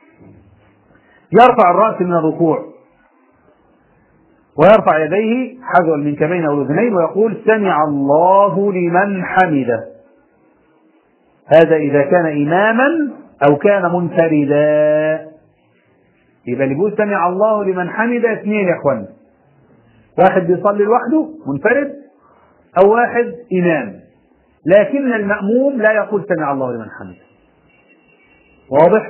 يرفع الرأس من الركوع ويرفع يديه حذو المنكبين أو الأذنين ويقول سمع الله لمن حمده هذا إذا كان إماما أو كان منفردا يبقى اللي بيقول سمع الله لمن حمده اثنين يا اخوانا واحد بيصلي لوحده منفرد أو واحد إمام لكن المأموم لا يقول سمع الله لمن حمده واضح؟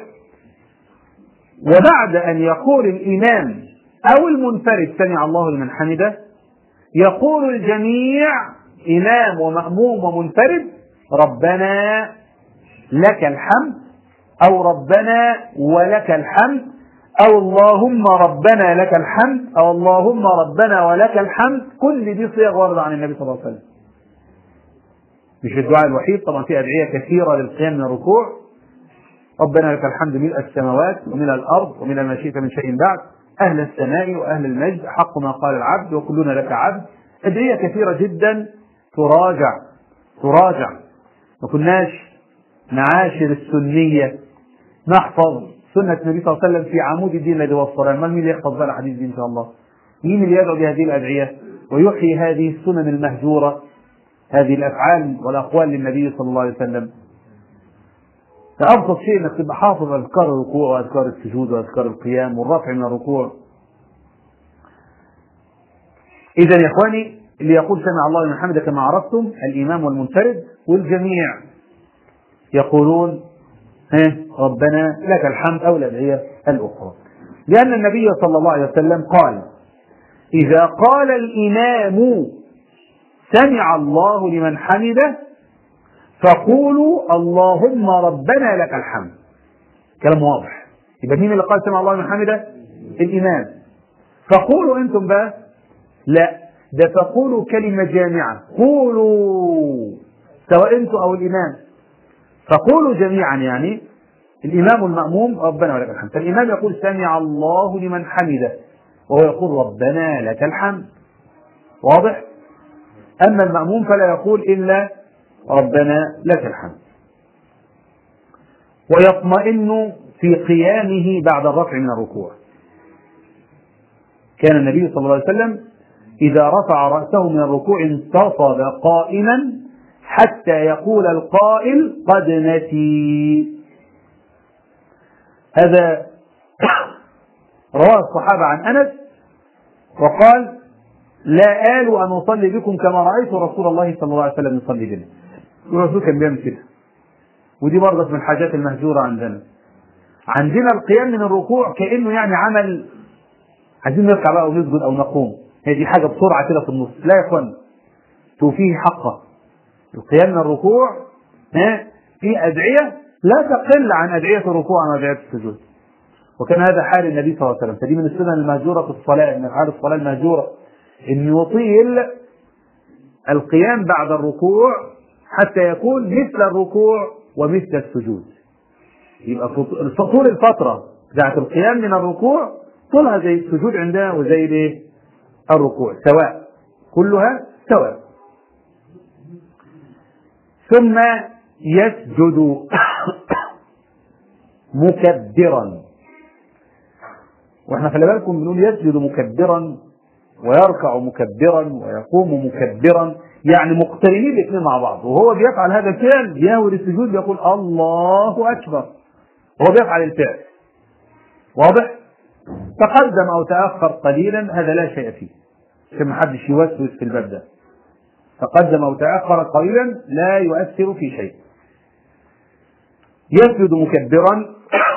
وبعد أن يقول الإمام أو المنفرد سمع الله لمن حمده يقول الجميع إمام ومأموم ومنفرد ربنا لك الحمد أو ربنا ولك الحمد أو اللهم ربنا لك الحمد أو اللهم ربنا ولك الحمد كل دي صيغ واردة عن النبي صلى الله عليه وسلم مش الدعاء الوحيد طبعا في أدعية كثيرة للقيام من الركوع ربنا لك الحمد ملء السماوات وملء الأرض وملء ما شئت من شيء بعد أهل الثناء وأهل المجد حق ما قال العبد وكلنا لك عبد أدعية كثيرة جدا تراجع تراجع ما كناش نعاشر السنية نحفظ سنة النبي صلى الله عليه وسلم في عمود الدين الذي هو الصلاة، من مين اللي يحفظ بقى الحديث دي إن شاء الله؟ مين اللي يدعو بهذه الأدعية؟ ويحيي هذه السنن المهجورة هذه الأفعال والأقوال للنبي صلى الله عليه وسلم فأبسط شيء انك تبقى حافظ اذكار الركوع واذكار السجود واذكار القيام والرفع من الركوع. إذا يا إخواني اللي يقول سمع الله لمن حمده كما عرفتم الإمام والمنفرد والجميع يقولون ها ربنا لك الحمد أو الأدعية الأخرى. لأن النبي صلى الله عليه وسلم قال: إذا قال الإمام سمع الله لمن حمده فقولوا اللهم ربنا لك الحمد كلام واضح يبقى مين اللي قال سمع الله لمن حمده الامام فقولوا انتم بقى لا ده فقولوا كلمه جامعه قولوا سواء انتم او الامام فقولوا جميعا يعني الامام والماموم ربنا ولك الحمد فالامام يقول سمع الله لمن حمده وهو يقول ربنا لك الحمد واضح اما الماموم فلا يقول الا ربنا لك الحمد ويطمئن في قيامه بعد الرفع من الركوع كان النبي صلى الله عليه وسلم إذا رفع رأسه من الركوع انتصب قائما حتى يقول القائل قد نسي هذا رواه الصحابة عن أنس وقال لا آل أن أصلي بكم كما رأيت رسول الله صلى الله عليه وسلم يصلي بنا الرسول كان بيعمل كده ودي برضه من الحاجات المهجوره عندنا عندنا القيام من الركوع كانه يعني عمل عايزين نركع بقى ونسجد او نقوم هي دي حاجه بسرعه كده في النص لا يا اخوان توفيه حقه القيام من الركوع ها في ادعيه لا تقل عن ادعيه الركوع عن ادعيه السجود وكان هذا حال النبي صلى الله عليه وسلم فدي من السنن المهجوره في الصلاه من افعال الصلاه المهجوره ان يطيل القيام بعد الركوع حتى يكون مثل الركوع ومثل السجود يبقى طول الفترة بتاعت القيام من الركوع طولها زي السجود عندها وزي الايه؟ الركوع سواء كلها سواء ثم يسجد مكبرا واحنا خلي بالكم بنقول يسجد مكبرا ويركع مكبرا ويقوم مكبرا يعني مقترنين الاثنين مع بعض وهو بيفعل هذا الفعل يهوي السجود يقول الله اكبر هو بيفعل الفعل واضح تقدم او تاخر قليلا هذا لا شيء فيه عشان ما حدش يوسوس في الباب ده تقدم او تاخر قليلا لا يؤثر في شيء يسجد مكبرا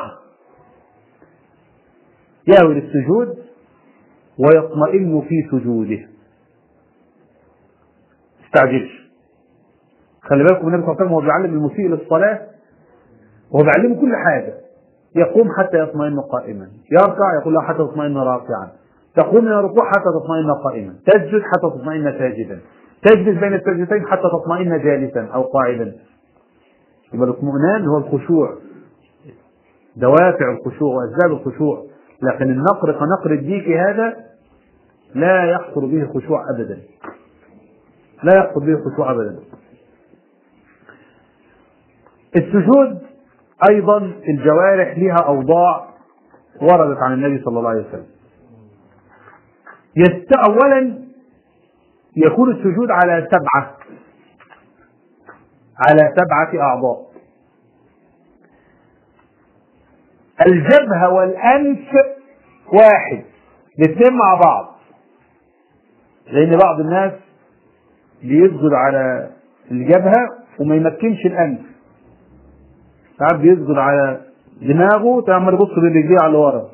يهوي للسجود ويطمئن في سجوده استعجلش خلي بالكم النبي صلى الله عليه وسلم وهو بيعلم المسيء للصلاة وهو بيعلمه كل حاجة يقوم حتى يطمئن قائما يركع يقول له حتى تطمئن راكعا تقوم من الركوع حتى تطمئن قائما تسجد حتى تطمئن ساجدا تجلس بين السجدتين حتى تطمئن جالسا او قاعدا يبقى الاطمئنان هو الخشوع دوافع الخشوع واسباب الخشوع لكن النقر كنقر الديك هذا لا يحصل به خشوع ابدا لا يحصل به خشوع ابدا السجود ايضا الجوارح لها اوضاع وردت عن النبي صلى الله عليه وسلم يست اولا يكون السجود على سبعه على سبعه اعضاء الجبهه والانف واحد الاثنين مع بعض لان بعض الناس بيسجد على الجبهه وما يمكنش الانف ساعات بيسجد على دماغه تعمل يبص بالرجليه على اللي ورا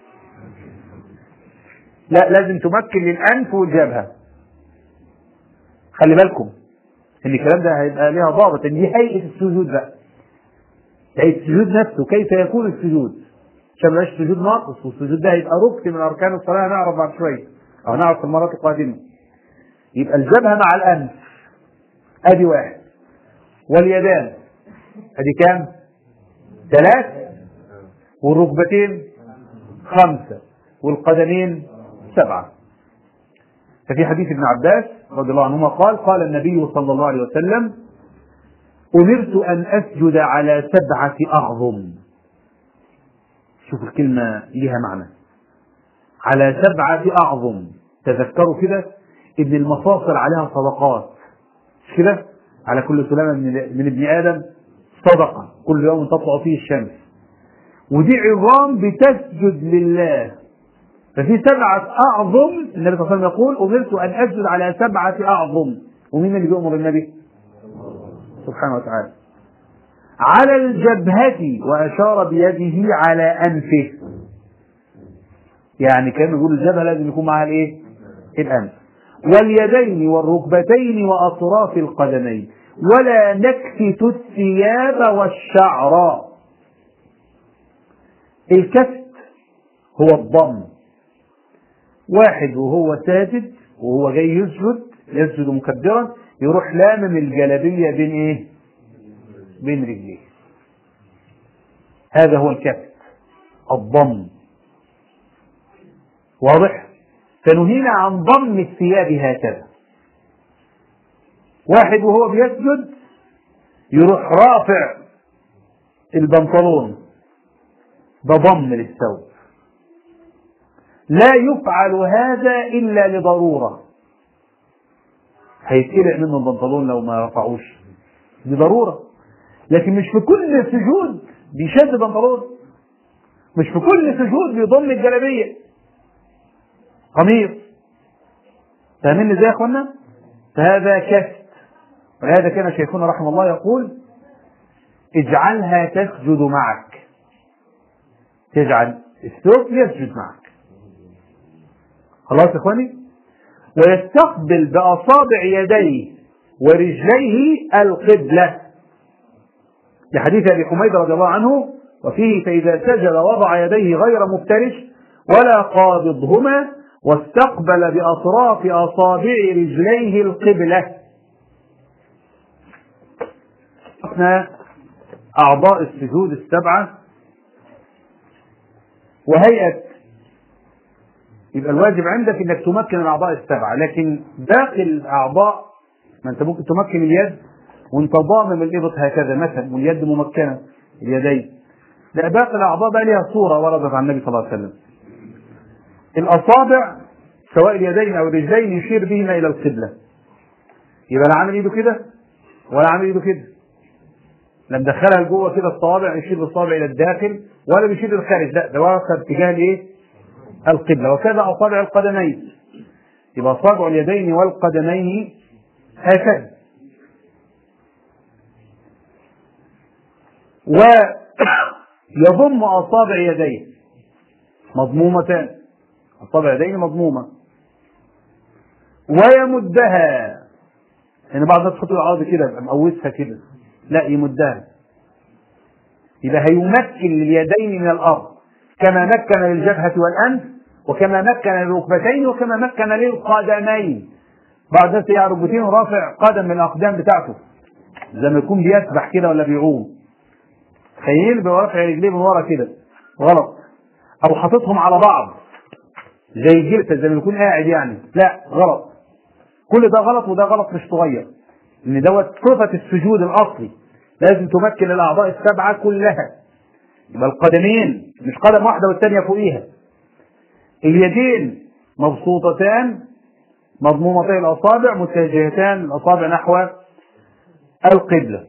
لا لازم تمكن للانف والجبهه خلي بالكم ان الكلام ده هيبقى ليها ضابط ان دي هيئه السجود بقى هيئه السجود نفسه كيف يكون السجود عشان ما سجود ناقص والسجود ده هيبقى ركن من اركان الصلاه هنعرف بعد شويه او نعرف في المرات القادمه يبقى الجبهه مع الانف ادي واحد واليدان ادي كام ثلاث والركبتين خمسة والقدمين سبعة ففي حديث ابن عباس رضي الله عنهما قال قال النبي صلى الله عليه وسلم أمرت أن أسجد على سبعة أعظم شوف الكلمة لها معنى على سبعة أعظم تذكروا كده ابن المفاصل عليها صدقات مش كده على كل سلامة من, من ابن آدم صدقة كل يوم تطلع فيه الشمس ودي عظام بتسجد لله ففي سبعة أعظم النبي صلى الله عليه وسلم يقول أمرت أن أسجد على سبعة أعظم ومين اللي بيأمر النبي؟ سبحانه وتعالى على الجبهة وأشار بيده على أنفه يعني كان يقول الجبهة لازم يكون معها الإيه؟ الأنف واليدين والركبتين وأطراف القدمين ولا نكفت الثياب والشعر الكفت هو الضم واحد وهو ساجد وهو جاي يسجد يسجد مكبرا يروح لامم الجلبية بين ايه بين رجليه هذا هو الكفت الضم واضح فنهينا عن ضم الثياب هكذا واحد وهو بيسجد يروح رافع البنطلون ده ضم للثوب لا يفعل هذا إلا لضرورة هيتقلع منه البنطلون لو ما رفعوش دي ضرورة لكن مش في كل سجود بيشد البنطلون مش في كل سجود بيضم الجلابية قميص فاهمين ازاي يا اخوانا فهذا كفت ولهذا كان شيخنا رحمه الله يقول اجعلها تسجد معك تجعل الثوب يسجد معك خلاص يا اخواني ويستقبل باصابع يديه ورجليه القبله لحديث ابي حميد رضي الله عنه وفيه فاذا سجد وضع يديه غير مفترش ولا قابضهما واستقبل باطراف اصابع رجليه القبله احنا اعضاء السجود السبعه وهيئه يبقى الواجب عندك انك تمكن الاعضاء السبعه لكن باقي الاعضاء ما انت ممكن تمكن اليد وانت ضامم الابط هكذا مثلا واليد ممكنه اليدين لا باقي الاعضاء بقى ليها صوره وردت عن النبي صلى الله عليه وسلم الاصابع سواء اليدين او الرجلين يشير بهما الى القبله يبقى لا عامل ايده كده ولا عامل ايده كده لا مدخلها لجوه كده الصوابع يشير بالصابع الى الداخل ولا بيشير للخارج لا ده واقف اتجاه الايه؟ القبله وكذا اصابع القدمين يبقى اصابع اليدين والقدمين هكذا ويضم اصابع يديه مضمومتان اصابع يديه مضمومه ويمدها يعني بعض الناس تحط العرض كده يبقى مقوسها كده لا يمدها يبقى هيمكن لليدين من الارض كما مكن للجبهه والانف وكما مكن للركبتين وكما مكن للقدمين بعض الناس يا ركبتين رافع قدم من الاقدام بتاعته زي ما يكون بيسبح كده ولا بيعوم تخيل برافع رجليه من ورا كده غلط او حاططهم على بعض زي الجلسه زي ما يكون قاعد يعني لا غلط كل ده غلط وده غلط مش صغير ان دوت صفه السجود الاصلي لازم تمكن الاعضاء السبعه كلها يبقى القدمين مش قدم واحده والثانيه فوقيها اليدين مبسوطتان مضمومتي الاصابع متجهتان الاصابع نحو القبله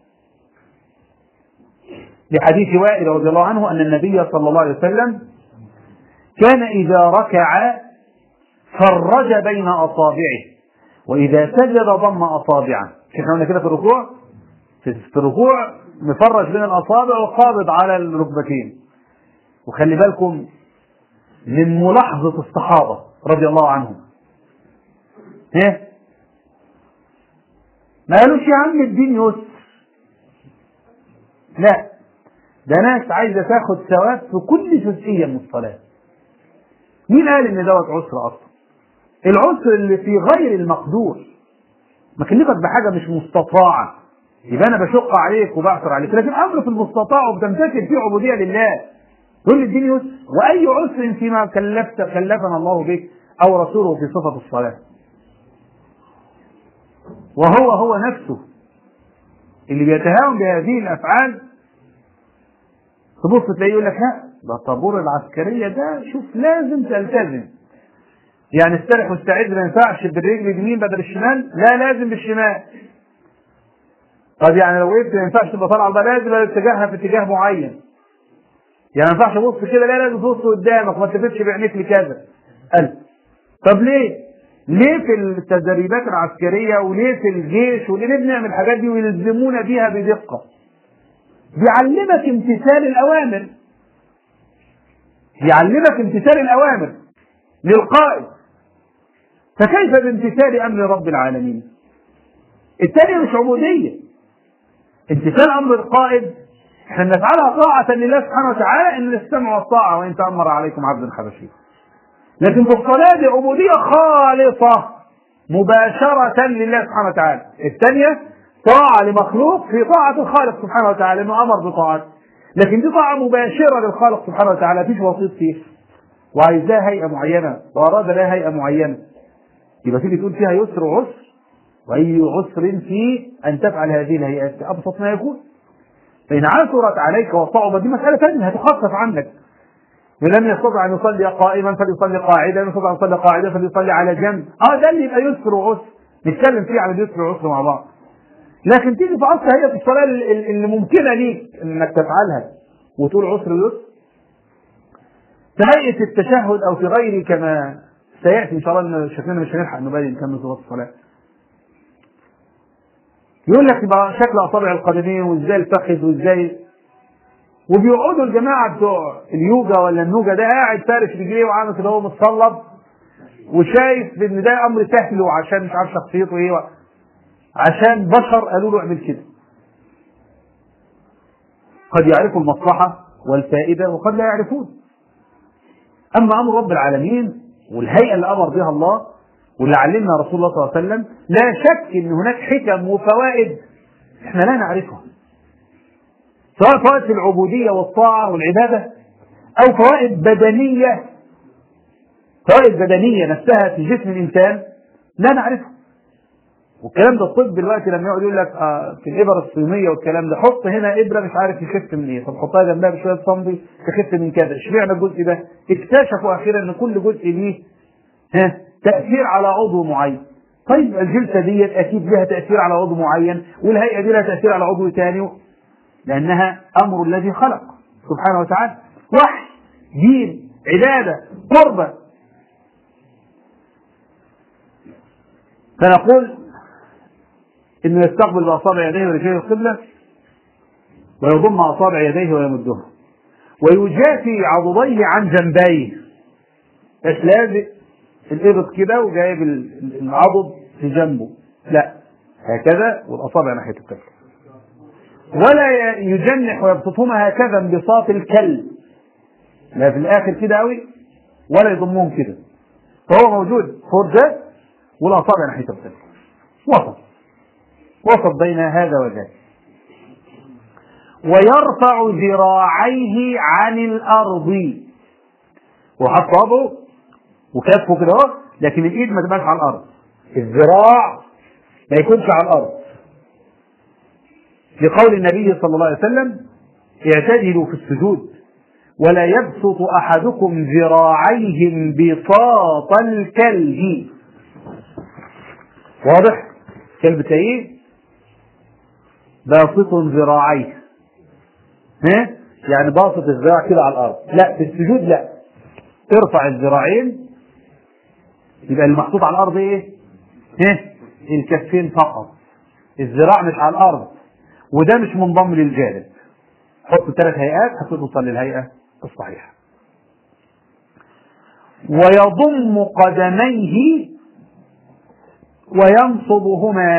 لحديث وائل رضي الله عنه ان النبي صلى الله عليه وسلم كان اذا ركع فرج بين اصابعه واذا سجد ضم اصابعه احنا قلنا كده في الركوع في الركوع مفرج بين الاصابع وقابض على الركبتين وخلي بالكم من ملاحظه الصحابه رضي الله عنهم ها ما قالوش يا عم الدين يسر لا ده ناس عايزه تاخد ثواب في كل جزئيه من الصلاه مين قال ان دوت عسر اصلا العسر اللي في غير المقدور مكلفك بحاجه مش مستطاعه يبقى انا بشق عليك وبعثر عليك لكن امر في المستطاع وبتمتثل فيه عبوديه لله كل الدين يسر واي عسر فيما كلفت كلفنا الله به او رسوله في صفه الصلاه وهو هو نفسه اللي بيتهاون بهذه الافعال تبص تلاقيه يقول لك لا ده الطابور العسكريه ده شوف لازم تلتزم يعني استرح واستعد ما ينفعش بالرجل اليمين بدل الشمال لا لازم بالشمال طب يعني لو وقفت ما ينفعش تبقى طالعه بقى لازم اتجاهها في اتجاه معين يعني ما ينفعش ابص كده لا لازم تبص قدامك ما تلفتش بعينيك لكذا قال طب ليه؟ ليه في التدريبات العسكريه وليه في الجيش وليه بنعمل الحاجات دي ويلزمونا بيها بدقه؟ بيعلمك امتثال الاوامر يعلمك امتثال الاوامر للقائد فكيف بامتثال امر رب العالمين الثانية مش عبودية امتثال امر القائد احنا بنفعلها طاعة لله سبحانه وتعالى ان السمع والطاعة وان تأمر عليكم عبد حبشي لكن في الصلاة دي عبودية خالصة مباشرة لله سبحانه وتعالى الثانية طاعة لمخلوق في طاعة الخالق سبحانه وتعالى انه امر بطاعته لكن دي طاعة مباشرة للخالق سبحانه وتعالى مفيش وسيط فيها وعايز لها هيئة معينة وأراد لها هيئة معينة يبقى تيجي تقول فيها يسر وعسر وأي عسر في أن تفعل هذه الهيئات أبسط ما يكون فإن عثرت عليك وصعبت دي مسألة ثانية هتخفف عنك من لم يستطع أن يصلي قائما فليصلي قاعدا لم يستطع أن يصلي قاعدا فليصلي على جنب اه ده اللي يبقى يسر وعسر نتكلم فيه على اليسر والعسر مع بعض لكن تيجي في عصر هيئة الصلاة اللي ممكنة ليك انك تفعلها وتقول عسر يسر في هيئة التشهد او في غيره كما سيأتي ان شاء الله شكلنا مش هنلحق نبين نكمل صلاة الصلاة يقول لك يبقى شكل اصابع القدمين وازاي الفخذ وازاي وبيقعدوا الجماعه بتوع اليوجا ولا النوجا ده قاعد فارش رجليه وعامل كده هو متصلب وشايف ان ده امر سهل وعشان مش عارف شخصيته ايه عشان بشر قالوا له اعمل كده قد يعرفوا المصلحه والفائده وقد لا يعرفون اما امر رب العالمين والهيئه اللي امر بها الله واللي علمنا رسول الله صلى الله عليه وسلم لا شك ان هناك حكم وفوائد احنا لا نعرفها سواء فوائد في العبوديه والطاعه والعباده او فوائد بدنيه فوائد بدنيه نفسها في جسم الانسان لا نعرفها والكلام ده الطب دلوقتي لما يقعد يقول لك آه في الابر الصينيه والكلام ده حط هنا ابره مش عارف يخف من ايه طب حطها جنبها بشويه صمدي تخف من كذا اشمعنى الجزء ده اكتشفوا اخيرا ان كل جزء ليه ها تاثير على عضو معين طيب الجلسه ديت اكيد لها تاثير على عضو معين والهيئه دي لها تاثير على عضو ثاني لانها امر الذي خلق سبحانه وتعالى وحي دين عباده قربه فنقول انه يستقبل باصابع يديه ورجليه القبله ويضم اصابع يديه ويمدها ويجافي عضديه عن جنبيه مش لازق الابط كده وجايب العضد في جنبه لا هكذا والاصابع ناحيه القبله ولا يجنح ويبسطهما هكذا انبساط الكلب لا في الاخر كده قوي ولا يضمهم كده فهو موجود فرجه والاصابع ناحيه القبله وسط وسط بين هذا وذاك ويرفع ذراعيه عن الارض وحط صابه وكفه كده اهو لكن الايد ما تبقاش على الارض الذراع ما يكونش على الارض لقول النبي صلى الله عليه وسلم اعتدلوا في السجود ولا يبسط احدكم ذراعيه انبساط الكلب واضح كلب تلاقيه باسط ذراعيه ها يعني باسط الذراع كده على الارض لا في السجود لا ترفع الذراعين يبقى المحطوط على الارض ايه ها الكفين فقط الذراع مش على الارض وده مش منضم للجانب حط ثلاث هيئات هتوصل للهيئه الصحيحه ويضم قدميه وينصبهما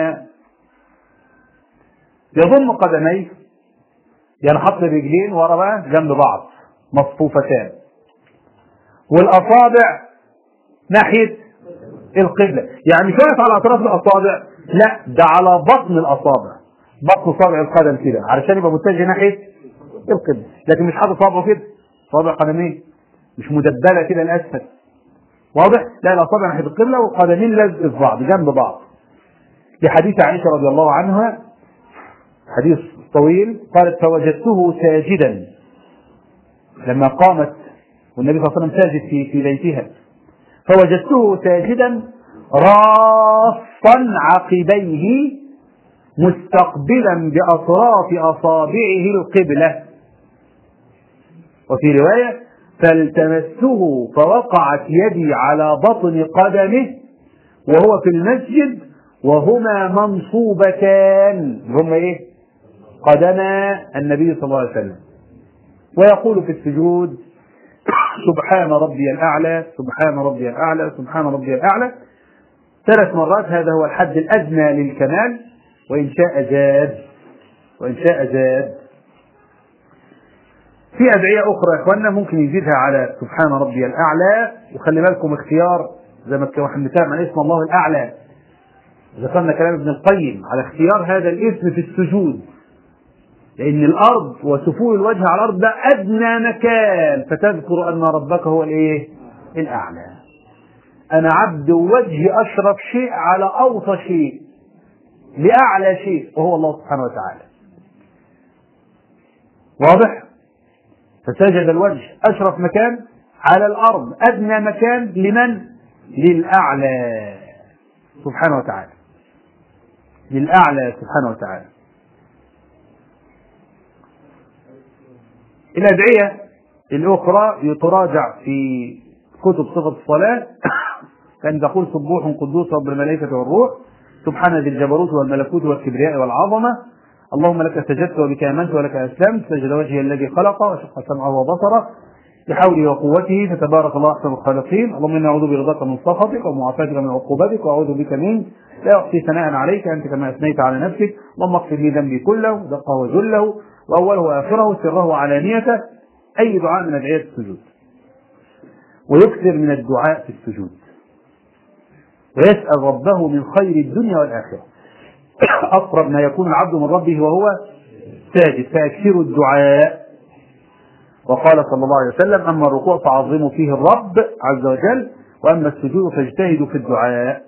يضم قدميه يعني حط الرجلين ورا بقى جنب بعض مصفوفتان والاصابع ناحيه القبله يعني مش واقف على اطراف الاصابع لا ده على بطن الاصابع بطن صابع القدم كده علشان يبقى متجه ناحيه القبله لكن مش حاطط صابعه كده صابع قدمين مش مدبله كده لاسفل واضح لا الاصابع ناحيه القبله والقدمين لازق في بعض جنب بعض لحديث عائشه رضي الله عنها حديث طويل قالت فوجدته ساجدا لما قامت والنبي صلى الله عليه وسلم ساجد في في بيتها فوجدته ساجدا راصا عقبيه مستقبلا بأطراف أصابعه القبلة وفي رواية فالتمسته فوقعت يدي على بطن قدمه وهو في المسجد وهما منصوبتان هما ايه قدما النبي صلى الله عليه وسلم ويقول في السجود سبحان ربي الأعلى سبحان ربي الأعلى سبحان ربي الأعلى ثلاث مرات هذا هو الحد الأدنى للكمال وإن شاء زاد وإن شاء زاد في أدعية أخرى يا إخواننا ممكن يزيدها على سبحان ربي الأعلى وخلي بالكم اختيار زي ما كنا بنتكلم عن اسم الله الأعلى ذكرنا كلام ابن القيم على اختيار هذا الاسم في السجود لأن الأرض وسفول الوجه على الأرض ده أدنى مكان فتذكر أن ربك هو الإيه؟ الأعلى. أنا عبد وجهي أشرف شيء على أوطى شيء لأعلى شيء وهو الله سبحانه وتعالى. واضح؟ فسجد الوجه أشرف مكان على الأرض أدنى مكان لمن؟ للأعلى سبحانه وتعالى. للأعلى سبحانه وتعالى. الأدعية الأخرى يتراجع في كتب صفة الصلاة كان تقول سبوح قدوس رب الملائكة والروح سبحان ذي الجبروت والملكوت والكبرياء والعظمة اللهم لك سجدت وبك آمنت ولك أسلمت سجد وجهي الذي خلق وشق سمعه وبصره بحوله وقوته فتبارك الله أحسن الخالقين اللهم إنا أعوذ برضاك من سخطك ومعافاتك من عقوبتك وأعوذ بك منك لا أحصي ثناء عليك أنت كما أثنيت على نفسك اللهم اغفر لي ذنبي كله دقه وجله وأوله وآخره سره وعلانيته أي دعاء من أدعية السجود ويكثر من الدعاء في السجود ويسأل ربه من خير الدنيا والآخرة أقرب ما يكون العبد من ربه وهو ساجد فأكثروا الدعاء وقال صلى الله عليه وسلم أما الركوع فعظموا فيه الرب عز وجل وأما السجود فاجتهدوا في الدعاء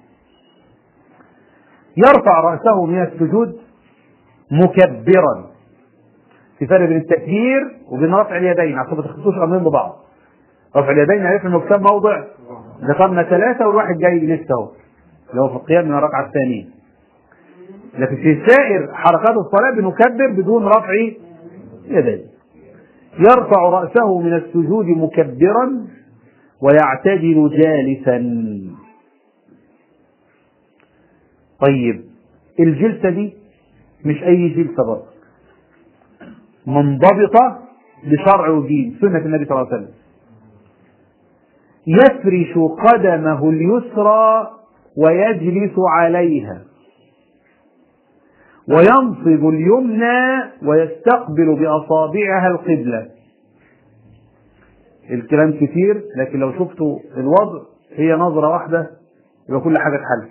يرفع رأسه من السجود مكبرا في فرق بين التكبير وبين رفع اليدين عشان ما تخلطوش امرين ببعض رفع اليدين عرفنا انه كم موضع ذكرنا ثلاثه والواحد جاي لسه اهو اللي هو في القيام من الركعه الثانيه لكن في سائر حركات الصلاه بنكبر بدون رفع يدين يرفع راسه من السجود مكبرا ويعتدل جالسا طيب الجلسه دي مش اي جلسه برضه منضبطة بشرع ودين سنة النبي صلى الله عليه وسلم يفرش قدمه اليسرى ويجلس عليها وينصب اليمنى ويستقبل بأصابعها القبلة الكلام كتير لكن لو شفتوا الوضع هي نظرة واحدة يبقى كل حاجة اتحلت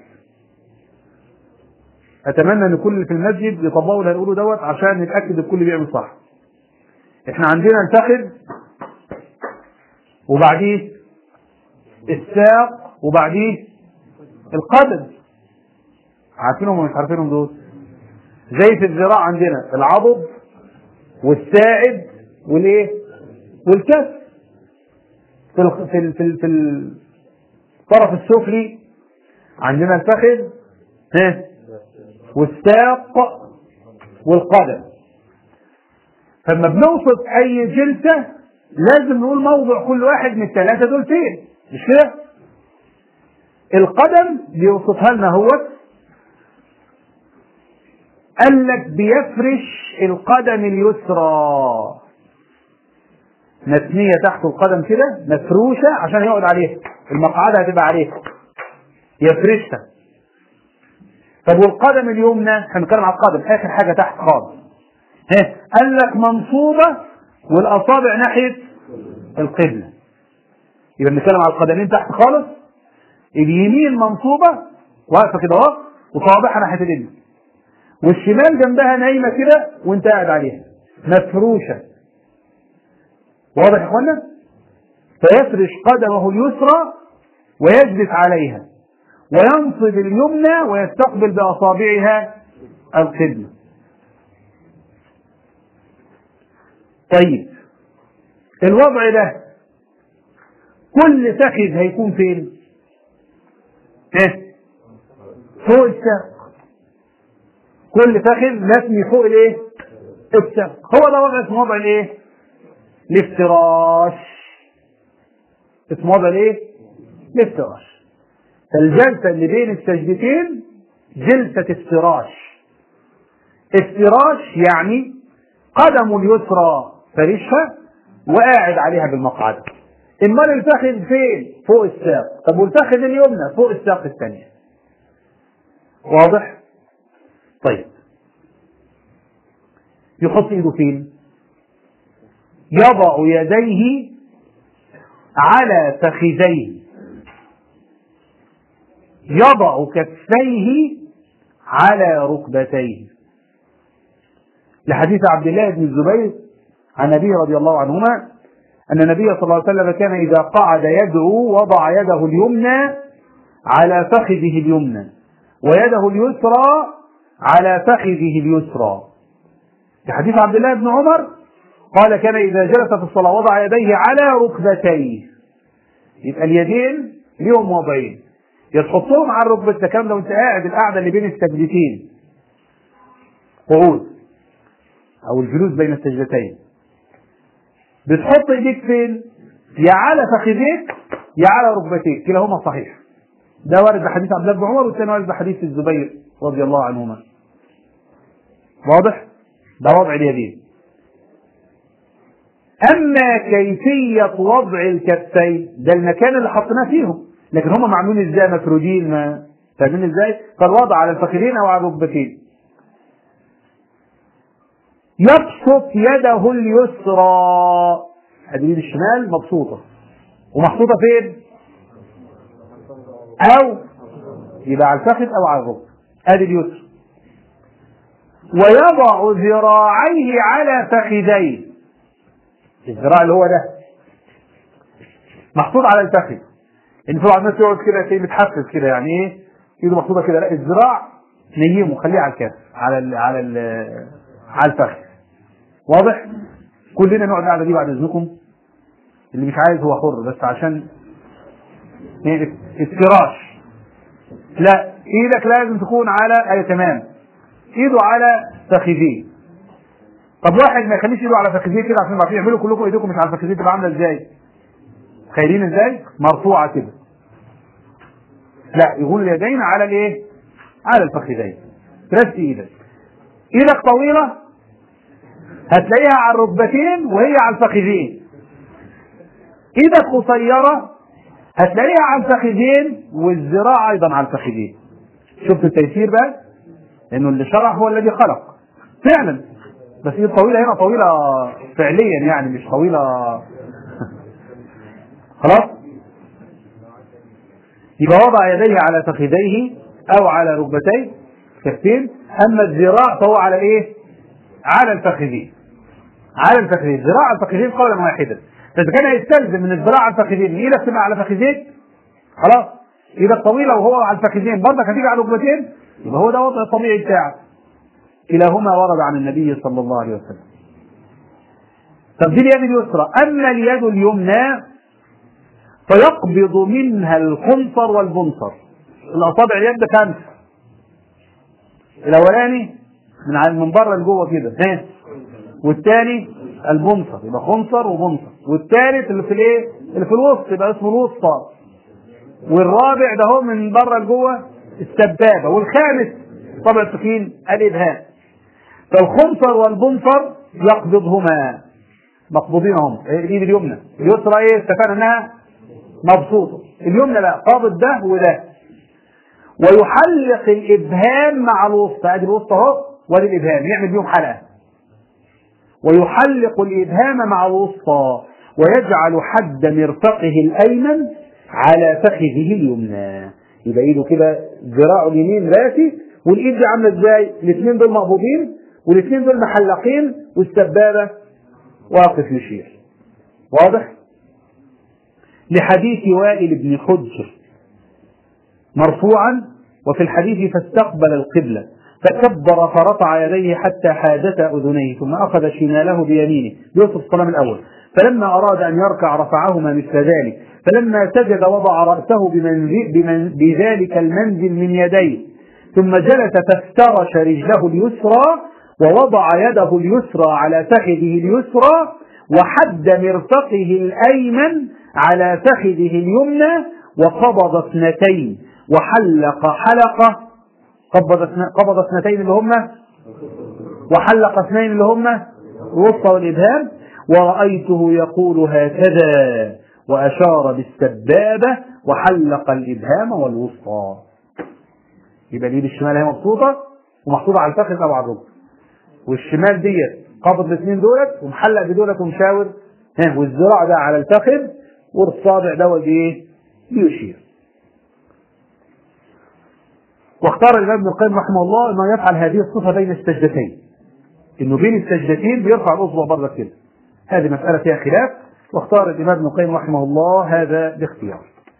أتمنى أن كل اللي في المسجد يطبقوا اللي هنقوله دوت عشان نتأكد الكل بيعمل صح احنا عندنا الفخذ وبعديه الساق وبعديه القدم عارفينهم ولا مش عارفينهم دول زي في الذراع عندنا العضد والساعد والايه والكف في ال في ال في, ال في الطرف السفلي عندنا الفخذ ها والساق والقدم فلما بنوصف اي جلسه لازم نقول موضع كل واحد من الثلاثه دول فين مش كده القدم بيوصفها لنا هو قال لك بيفرش القدم اليسرى متنية تحت القدم كده مفروشة عشان يقعد عليها المقعدة هتبقى عليها يفرشها طب والقدم اليمنى هنتكلم على القدم اخر حاجة تحت خالص ها قال لك منصوبة والأصابع ناحية القبلة يبقى بنتكلم على القدمين تحت خالص اليمين منصوبة واقفة كده اهو وصوابعها ناحية اليمين والشمال جنبها نايمة كده وانت قاعد عليها مفروشة واضح يا اخوانا؟ فيفرش قدمه اليسرى ويجلس عليها وينصب اليمنى ويستقبل بأصابعها القبلة طيب الوضع ده كل فخذ هيكون فين؟ ايه؟ فوق الساق كل فخذ مسمي فوق الايه؟ الساق هو ده وضع اسمه وضع الايه؟ الافتراش اسمه وضع الايه؟ الافتراش فالجلسة اللي بين السجدتين جلسة افتراش افتراش يعني قدمه اليسرى فرشها وقاعد عليها بالمقعد امال الفخذ فين فوق الساق طب والفخذ اليمنى فوق الساق الثانيه واضح طيب يحط ايده فين يضع يديه على فخذيه يضع كفيه على ركبتيه لحديث عبد الله بن الزبير عن النبي رضي الله عنهما أن النبي صلى الله عليه وسلم كان إذا قعد يدعو وضع يده اليمنى على فخذه اليمنى ويده اليسرى على فخذه اليسرى في حديث عبد الله بن عمر قال كان إذا جلس في الصلاة وضع يديه على ركبتيه يبقى اليدين ليهم وضعين يا تحطهم على الركبة ده كام لو انت قاعد القعدة اللي بين السجدتين قعود أو الجلوس بين السجدتين بتحط ايديك فين؟ يا على فخذيك يا على ركبتيك كلاهما صحيح ده وارد بحديث عبد الله بن عمر والثاني وارد بحديث الزبير رضي الله عنهما واضح؟ ده وضع اليدين أما كيفية وضع الكفين ده المكان اللي حطيناه فيهم لكن هم معمولين ازاي مفرودين ما فاهمين ازاي؟ فالوضع على الفخذين أو على الركبتين يبسط يده اليسرى اليد الشمال مبسوطة ومحطوطة فين؟ أو يبقى على الفخذ أو على الركبة أدي اليسرى ويضع ذراعيه على فخذيه الذراع اللي هو ده محطوط على الفخذ ان طبعا الناس يقعد كده تلاقيه متحفز كده يعني ايه ايده محطوطه كده لا الذراع نيمه خليه على الكاس على ال على ال على الفخذ واضح كلنا نقعد القعده دي بعد اذنكم اللي مش عايز هو حر بس عشان ايه افتراش لا ايدك لازم تكون على اي تمام ايده على فخذيه طب واحد ما يخليش ايده على فخذيه كده عشان بعرفين يعملوا كلكم ايديكم مش على فخذيه تبقى عامله ازاي خايلين ازاي مرفوعه كده لا يقول اليدين على الايه على الفخذين رست ايدك ايدك طويله هتلاقيها على الركبتين وهي على الفخذين ايدك قصيره هتلاقيها على الفخذين والذراع ايضا على الفخذين شفت التيسير بقى لانه اللي شرع هو الذي خلق فعلا بس ايد طويله هنا طويله فعليا يعني مش طويله خلاص يبقى وضع يديه على فخذيه او على ركبتيه كفين اما الذراع فهو على ايه على الفخذين على الفخذين ذراع الفخذين قولا واحدا فاذا كان يستلزم من الذراع على الفخذين ايدك تبقى على فخذيك خلاص ايدك طويله وهو على الفخذين برضك هتيجي على الركبتين يبقى هو ده وضع الطبيعي بتاعك كلاهما ورد عن النبي صلى الله عليه وسلم طب دي اليد اليسرى اما اليد اليمنى فيقبض منها الخنصر والبنصر الاصابع اليد خمسه الاولاني من على من بره لجوه كده ها والثاني البنصر يبقى خنصر وبنصر والثالث اللي في الايه اللي في الوسط يبقى اسمه الوسطى والرابع ده هو من بره لجوه السبابه والخامس طبع السكين الابهام فالخنصر والبنصر يقبضهما مقبوضين هم الايد اليمنى اليسرى ايه اتفقنا انها مبسوطه اليمنى لا قابض ده وده ويحلق الابهام مع الوسطى ادي الوسطى اهو وادي الابهام يعمل بيهم حلقه ويحلق الابهام مع الوسطى ويجعل حد مرفقه الايمن على فخذه اليمنى يبقى ايده كده ذراعه اليمين راسي والايد دي عامله ازاي؟ الاثنين دول مقبوضين والاثنين دول محلقين والسبابه واقف يشير واضح؟ لحديث وائل بن حجر مرفوعا وفي الحديث فاستقبل القبلة فكبر فرفع يديه حتى حادتا أذنيه ثم أخذ شماله بيمينه يوسف الصلاة الأول فلما أراد أن يركع رفعهما مثل ذلك فلما سجد وضع رأسه بمنزل بمن بذلك المنزل من يديه ثم جلس فافترش رجله اليسرى ووضع يده اليسرى على فخذه اليسرى وحد مرفقه الأيمن على فخذه اليمنى وقبض اثنتين وحلق حلقة قبض قبض اثنتين اللي هما وحلق اثنين اللي هما الوسطى والإبهام ورأيته يقول هكذا وأشار بالسبابة وحلق الإبهام والوسطى يبقى اليد الشمال هي مبسوطة ومحطوطة على الفخذ أو على الركبة والشمال ديت قابض الاثنين دولت ومحلق بدولت ومشاور ها والذراع ده على الفخذ والصابع دوت ايه؟ بيشير. واختار الامام ابن القيم رحمه الله انه يفعل هذه الصفه بين السجدتين. انه بين السجدتين بيرفع الاصبع بره كده. هذه مساله فيها خلاف واختار الامام ابن القيم رحمه الله هذا باختيار.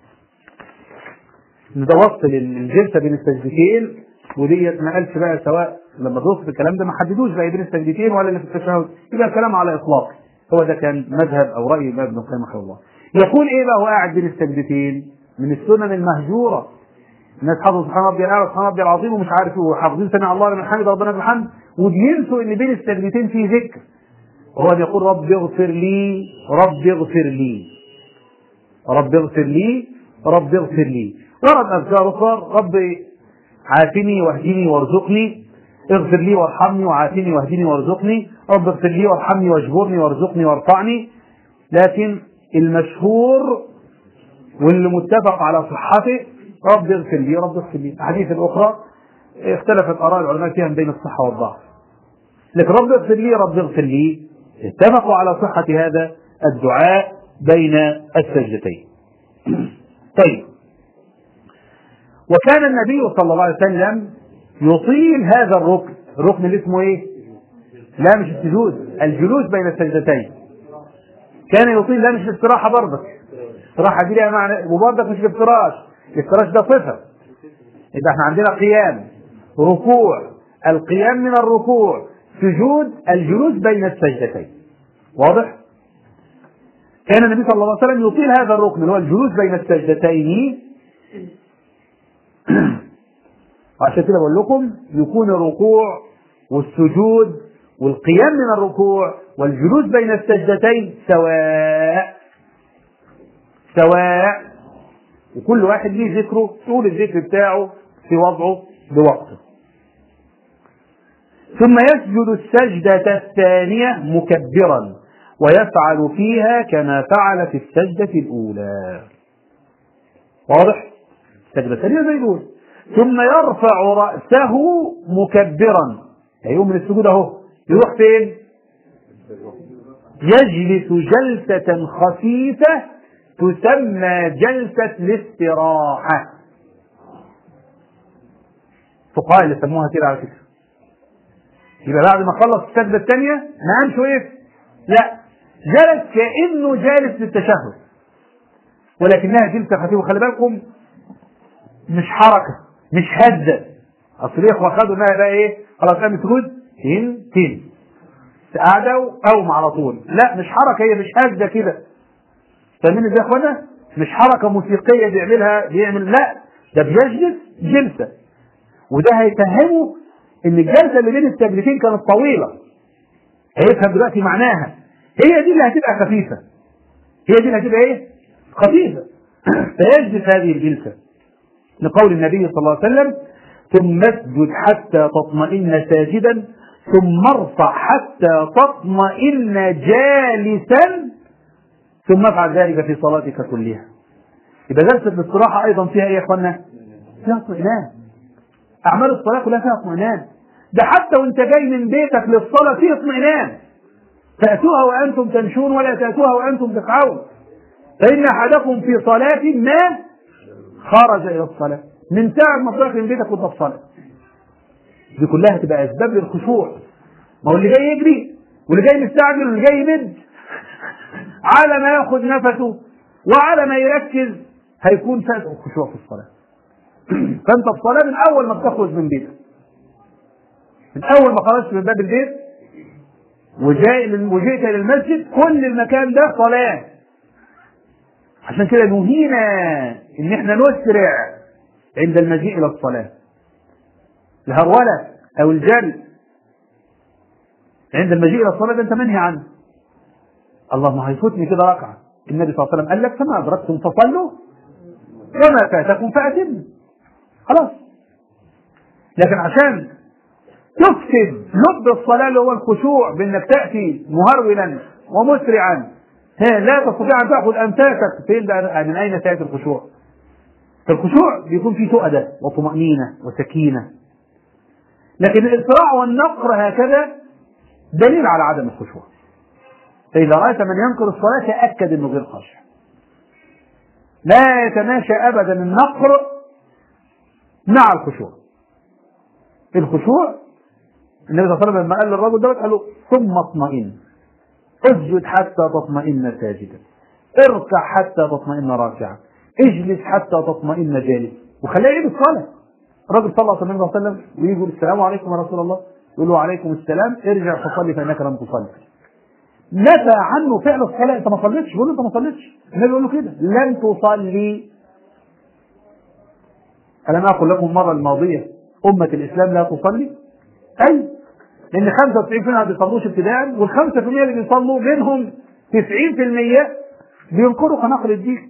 ان ده وصف للجلسه بين السجدتين وديت ما قالش بقى سواء لما توصف الكلام ده ما حددوش بقى بين السجدتين ولا اللي في التشهد يبقى الكلام على اطلاق هو ده كان مذهب او راي الامام ابن القيم رحمه الله يقول ايه بقى هو قاعد بين السجدتين من السنن المهجوره الناس حافظوا سبحان ربي الاعلى سبحان ربي العظيم ومش عارف ايه وحافظين سمع الله لمن حمد ربنا لك الحمد وبينسوا ان بين السجدتين في ذكر وهو أن يقول رب اغفر لي رب اغفر لي رب اغفر لي رب اغفر لي ورد اذكار اخرى رب عافني واهدني وارزقني اغفر لي وارحمني وعافني واهدني وارزقني رب اغفر لي وارحمني واجبرني وارزقني وارفعني لكن المشهور واللي متفق على صحته رب اغفر لي رب اغفر لي الأحاديث الأخرى اختلفت آراء العلماء فيها بين الصحة والضعف لكن رب اغفر لي رب اغفر لي اتفقوا على صحة هذا الدعاء بين السجدتين طيب وكان النبي صلى الله عليه وسلم يطيل هذا الركن الركن اللي اسمه ايه لا مش السجود الجلوس بين السجدتين كان يطيل لا مش الاستراحة برضك الاستراحة دي لها معنى وبرضك مش الافتراش الافتراش ده صفة يبقى احنا عندنا قيام ركوع القيام من الركوع سجود الجلوس بين السجدتين واضح كان النبي صلى الله عليه وسلم يطيل هذا الركن اللي هو الجلوس بين السجدتين وعشان كده بقول لكم يكون الركوع والسجود والقيام من الركوع والجلوس بين السجدتين سواء سواء وكل واحد ليه ذكره طول الذكر بتاعه في وضعه بوقته ثم يسجد السجدة الثانية مكبرا ويفعل فيها كما فعل في السجدة الأولى واضح؟ السجدة الثانية زي دول ثم يرفع رأسه مكبرا هيقوم من السجود اهو يروح فين؟ يجلس جلسة خفيفة تسمى جلسة الاستراحة فقهاء اللي سموها كده على فكرة يبقى بعد ما خلص السجدة الثانية ما قامش وقف لا جلس كأنه جالس للتشهد ولكنها جلسة خفيفة وخلي بالكم مش حركة مش هزة اصل الاخوة خدوا انها بقى ايه خلاص قام سجود تين تين قعدوا قوم على طول لا مش حركة هي مش هزة كده فاهمين ازاي يا اخوانا مش حركة موسيقية بيعملها بيعمل لا ده بيجلس جلسة وده هيفهمه ان الجلسة اللي بين السجدتين كانت طويلة هيفهم دلوقتي معناها هي دي اللي هتبقى خفيفة هي دي اللي هتبقى ايه خفيفة فيجلس هذه الجلسة لقول النبي صلى الله عليه وسلم ثم اسجد حتى تطمئن ساجدا ثم ارفع حتى تطمئن جالسا ثم افعل ذلك في صلاتك كلها يبقى جلسة الاستراحة أيضا فيها إيه يا إخوانا؟ فيها اطمئنان أعمال الصلاة كلها فيها اطمئنان ده حتى وأنت جاي من بيتك للصلاة فيه اطمئنان تأتوها وأنتم تمشون ولا تأتوها وأنتم تسعون فإن أحدكم في صلاة ما خرج إلى الصلاة من ساعة ما طلعت من بيتك وأنت في صلاة دي كلها تبقى أسباب للخشوع ما هو اللي جاي يجري واللي جاي مستعجل واللي جاي يمد على ما ياخذ نفسه وعلى ما يركز هيكون فاتح الخشوع في الصلاة فأنت في صلاة من أول ما بتخرج من بيتك من أول ما خرجت من باب البيت وجاء وجئت إلى المسجد كل المكان ده صلاة عشان كده نهينا ان احنا نسرع عند المجيء الى الصلاه الهرولة او الجري عند المجيء الى الصلاه ده انت منهي عنه الله ما هيفوتني كده ركعه النبي صلى الله عليه وسلم قال لك فما ادركتم فصلوا وما فاتكم فاتموا خلاص لكن عشان تفسد لب الصلاه اللي هو الخشوع بانك تاتي مهرولا ومسرعا ها لا تستطيع ان تاخذ امساكك فين بقى من اين تاتي الخشوع؟ فالخشوع بيكون فيه تؤدة وطمأنينة وسكينة لكن الإسراع والنقر هكذا دليل على عدم الخشوع فإذا رأيت من ينقر الصلاة تأكد أنه غير خاشع لا يتماشى أبدا النقر مع الخشوع الخشوع النبي صلى الله عليه وسلم لما قال للرجل دوت قال له ثم اطمئن اسجد حتى تطمئن ساجدا اركع حتى تطمئن راكعا اجلس حتى تطمئن جالس وخليه يعيد الصلاه الراجل صلى الله عليه وسلم ويقول السلام عليكم يا رسول الله يقول له عليكم السلام ارجع فصلي فانك لم تصلي نفى عنه فعل الصلاه انت ما صليتش يقول له انت ما صليتش النبي يقول له كده لم تصلي الم اقل لكم المره الماضيه امه الاسلام لا تصلي اي لان 95% ما بيصلوش ابتداء وال 5% اللي بيصلوا منهم 90% بينكروا قناقل الدين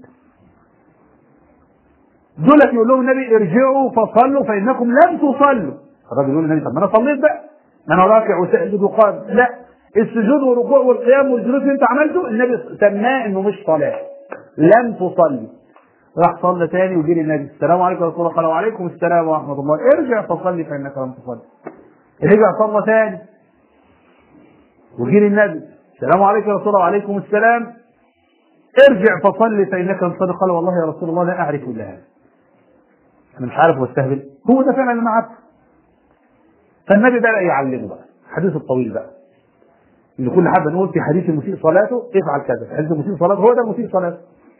دولت يقول لهم النبي ارجعوا فصلوا فانكم لم تصلوا الراجل يقول للنبي طب ما انا صليت بقى ما انا راكع وساجد وقام لا السجود والركوع والقيام والجلوس اللي انت عملته النبي سماه انه مش صلاه لم تصلي راح صلى تاني وجي للنبي السلام عليكم ورحمه الله قال وعليكم السلام ورحمه الله ارجع فصلي فانك لم تصلي رجع صلى تاني وجي للنبي السلام عليكم يا رسول الله وعليكم السلام ارجع فصلي فانك لم تصلي قال والله يا رسول الله لا اعرف الا هذا انا مش عارف واستهبل هو ده فعلا اللي انا عارفه فالنبي بدا يعلمه بقى الحديث الطويل بقى ان كل حد نقول في حديث المسيء صلاته افعل كذا في حديث المسيء صلاته هو ده المسيء صلاته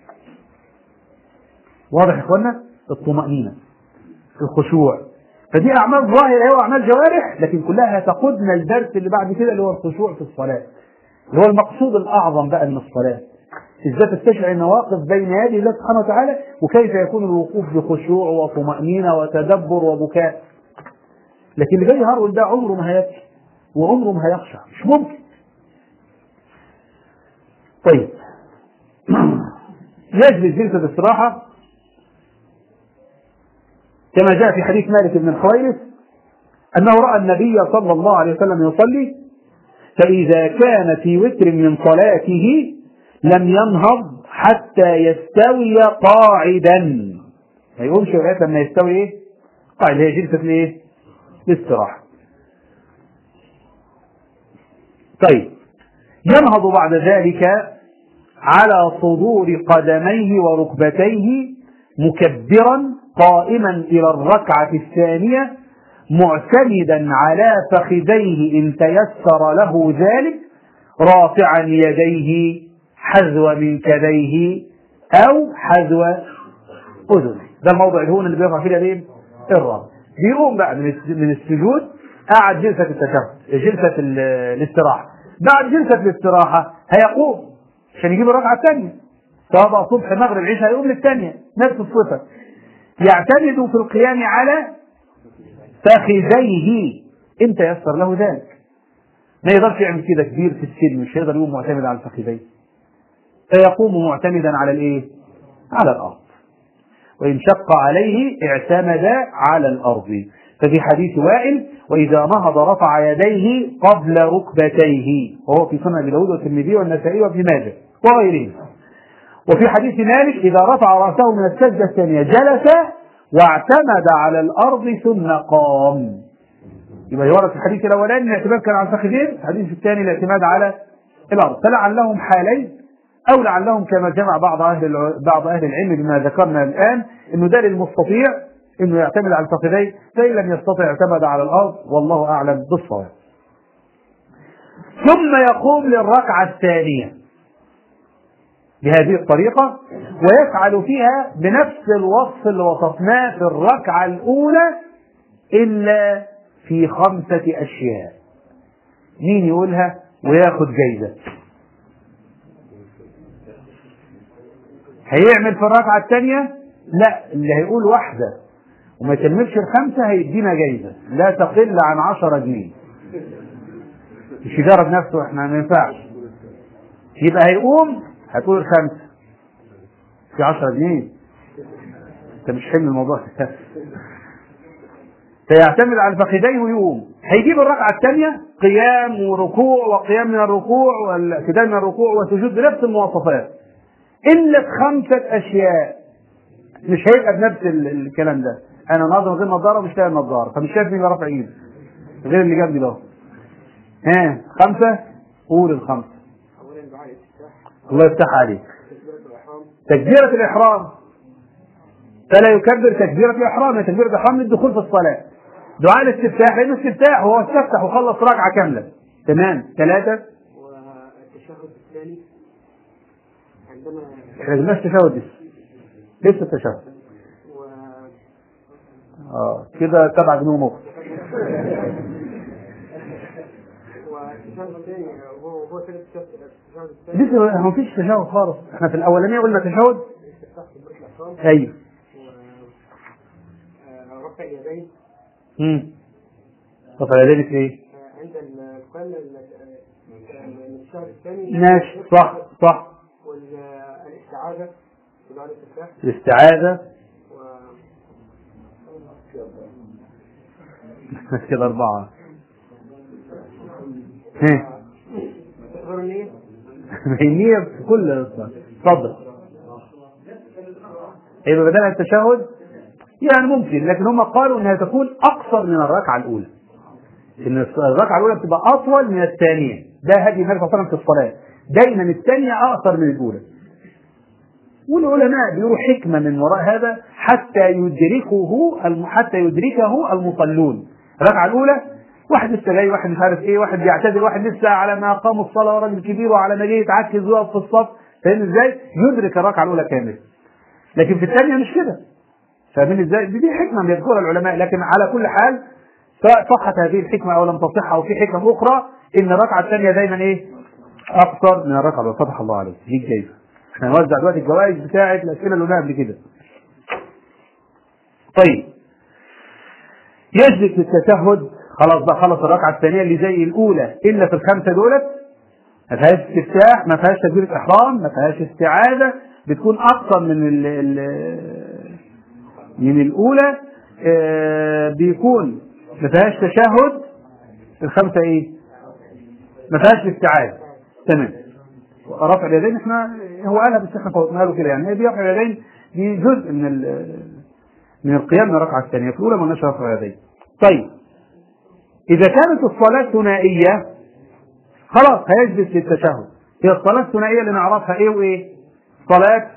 واضح يا اخوانا الطمأنينة الخشوع فدي اعمال ظاهرة هو اعمال جوارح لكن كلها تقودنا الدرس اللي بعد كده اللي هو الخشوع في الصلاة اللي هو المقصود الاعظم بقى من الصلاة ازاي تستشعر المواقف بين يدي الله سبحانه وتعالى وكيف يكون الوقوف بخشوع وطمأنينة وتدبر وبكاء لكن اللي جاي هرول ده عمره ما هيبكي وعمره ما هيخشع مش ممكن طيب يجلس جلسة استراحة كما جاء في حديث مالك بن الحويرث أنه رأى النبي صلى الله عليه وسلم يصلي فإذا كان في وتر من صلاته لم ينهض حتى يستوي قاعدا ما يقومش لغايه لما يستوي ايه؟ قاعد هي جلسه الايه؟ الاستراحه. طيب ينهض بعد ذلك على صدور قدميه وركبتيه مكبرا قائما الى الركعه الثانيه معتمدا على فخذيه ان تيسر له ذلك رافعا يديه حذو منكبيه او حذو اذنه ده الموضع الهون اللي بيرفع فيه اليدين الرابع بيقوم بقى من السجود قعد جلسه التشهد جلسه الاستراحه بعد جلسه الاستراحه هيقوم عشان يجيب الركعه الثانيه سواء بقى صبح مغرب عشاء هيقوم للثانيه نفس الصفه يعتمد في القيام على فخذيه ان تيسر له ذلك ما يقدرش يعمل كده كبير في السن مش هيقدر يقوم معتمد على الفخذين فيقوم معتمدا على الايه؟ على الارض. وان شق عليه اعتمد على الارض. ففي حديث وائل واذا نهض رفع يديه قبل ركبتيه وهو في سنن ابي داود والترمذي والنسائي وابن ماجه وغيرهم. وفي حديث مالك اذا رفع راسه من السجده الثانيه جلس واعتمد على الارض ثم قام. يبقى يورد في الحديث الاولاني الاعتماد كان على الفخذين، الحديث الثاني الاعتماد على الارض، فلعلهم حالين او لعلهم كما جمع بعض اهل بعض اهل العلم بما ذكرنا الان انه ده للمستطيع انه يعتمد على الفخذين فان لم يستطع اعتمد على الارض والله اعلم بالصواب. ثم يقوم للركعه الثانيه بهذه الطريقه ويفعل فيها بنفس الوصف اللي وصفناه في الركعه الاولى الا في خمسه اشياء. مين يقولها وياخد جايزه؟ هيعمل في الركعة الثانية لا اللي هيقول واحدة وما يكملش الخمسة هيدينا جايزة لا تقل عن 10 جنيه مش يجرب نفسه احنا ما ينفعش يبقى هيقوم هتقول الخمسة في 10 جنيه انت مش حمل الموضوع فيعتمد على الفخذين ويقوم هيجيب الركعة الثانية قيام وركوع وقيام من الركوع والاعتدال من الركوع وسجود بنفس المواصفات إلا في خمسة أشياء مش هيبقى بنفس ال- الكلام ده أنا النهارده من غير نظارة مش لاقي النظارة فمش شايف مين اللي رافع إيده غير اللي جنبي ده ها خمسة قول الخمسة اولا دعاء الافتتاح الله يفتح عليك تكبيره الاحرام تكبيرة الإحرام فلا يكبر تكبيرة الإحرام هي تكبيرة الإحرام للدخول في الصلاة دعاء الاستفتاح لأنه استفتاح وهو استفتح وخلص ركعة كاملة تمام ثلاثة والتشهد الثاني عندما احنا ما قلناش تشهد لسه لسه التشهد و اه كده سبعة جنيه ونص والتشهد الثاني هو هو ثالث التشهد التشهد الثاني لسه ما فيش تشهد خالص احنا في الأولانية قلنا تشهد استفتاح تكبيره الاحرام أيوه و آه، رفع اليدين امم طب اليدين في ايه؟ آه، عند القيام من الشهر الثاني ماشي صح صح والاستعاذة ودعاء الاستفتاح الاستعاذة و كده أربعة ها استحضار النية النية في كل الصلاة اتفضل يبقى بدل التشهد يعني ممكن لكن هم قالوا انها تكون اقصر من الركعه الاولى ان الركعه الاولى بتبقى اطول من الثانيه ده هدي النبي صلى الله عليه وسلم في الصلاه دايما الثانيه اقصر من الاولى والعلماء بيقولوا حكمه من وراء هذا حتى يدركه الم- حتى يدركه المصلون الركعه الاولى واحد لسه جاي واحد مش عارف ايه واحد بيعتذر واحد لسه على ما قام الصلاه وراجل كبير وعلى ما جه يتعكز ويقف في الصف فاهم ازاي؟ يدرك الركعه الاولى كامله لكن في الثانيه مش كده فاهمين ازاي؟ دي, دي حكمه بيذكرها العلماء لكن على كل حال سواء صحت هذه الحكمه او لم تصح او في حكم اخرى ان الركعه الثانيه دايما ايه؟ اقصر من الركعه الاولى فتح الله عليك دي الجايزه احنا هنوزع دلوقتي الجوائز بتاعه الاسئله اللي قلناها قبل كده. طيب يجلس للتشهد خلاص بقى خلص الركعه الثانيه اللي زي الاولى الا في الخمسه دولت ما فيهاش استفتاح ما فيهاش تكبيره احرام ما فيهاش استعاذه بتكون اقصر من ال ال من الاولى آه، بيكون ما فيهاش تشهد الخمسه ايه؟ ما فيهاش استعاذه تمام رفع اليدين احنا هو قالها بس احنا فوتناها له كده يعني هي دي رفع اليدين دي جزء من ال- من القيام من الركعه الثانيه في الاولى ما لناش رفع اليدين طيب اذا كانت الصلاه ثنائيه خلاص هيجلس للتشهد هي الصلاه الثنائيه اللي نعرفها ايه وايه؟ صلاه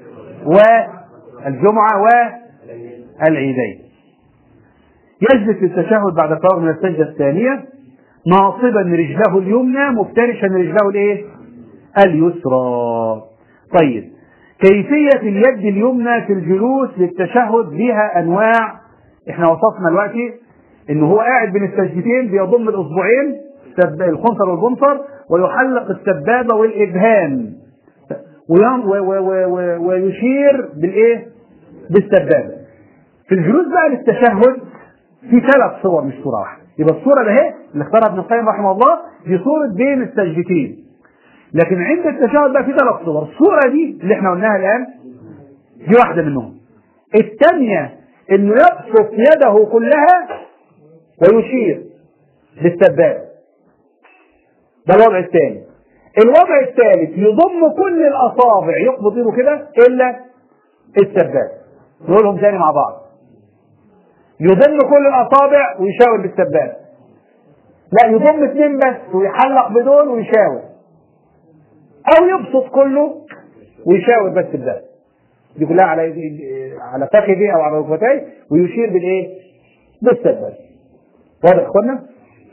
والجمعه والعيدين يجلس للتشهد بعد الفراغ من السجده الثانيه ناصبا رجله اليمنى مفترشا رجله الايه؟ اليسرى. طيب كيفية اليد اليمنى في الجلوس للتشهد لها أنواع احنا وصفنا دلوقتي إن هو قاعد بين السجدتين بيضم الأصبعين السب- الخنصر والبنصر ويحلق السبابة والإبهام ويم- و- و- و- و- ويشير بالإيه؟ بالسبابة. في الجلوس بقى للتشهد في ثلاث صور مش صورة واحدة. يبقى الصورة ده اهي اللي اختارها ابن القيم رحمه الله دي صورة بين السجدتين. لكن عند التشهد بقى في ثلاث صور، الصورة دي اللي احنا قلناها الآن دي واحدة منهم. الثانية إنه يبسط يده كلها ويشير بالسبابة. ده الوضع الثاني. الوضع الثالث يضم كل الأصابع يقبض ايده كده إلا السبابة. نقولهم تاني مع بعض. يضم كل الأصابع ويشاور بالسبابة. لا يضم اثنين بس ويحلق بدول ويشاور. او يبسط كله ويشاور بس بده دي كلها على على فخذه او على ركبتيه ويشير بالايه؟ بالسبابه واضح يا اخوانا؟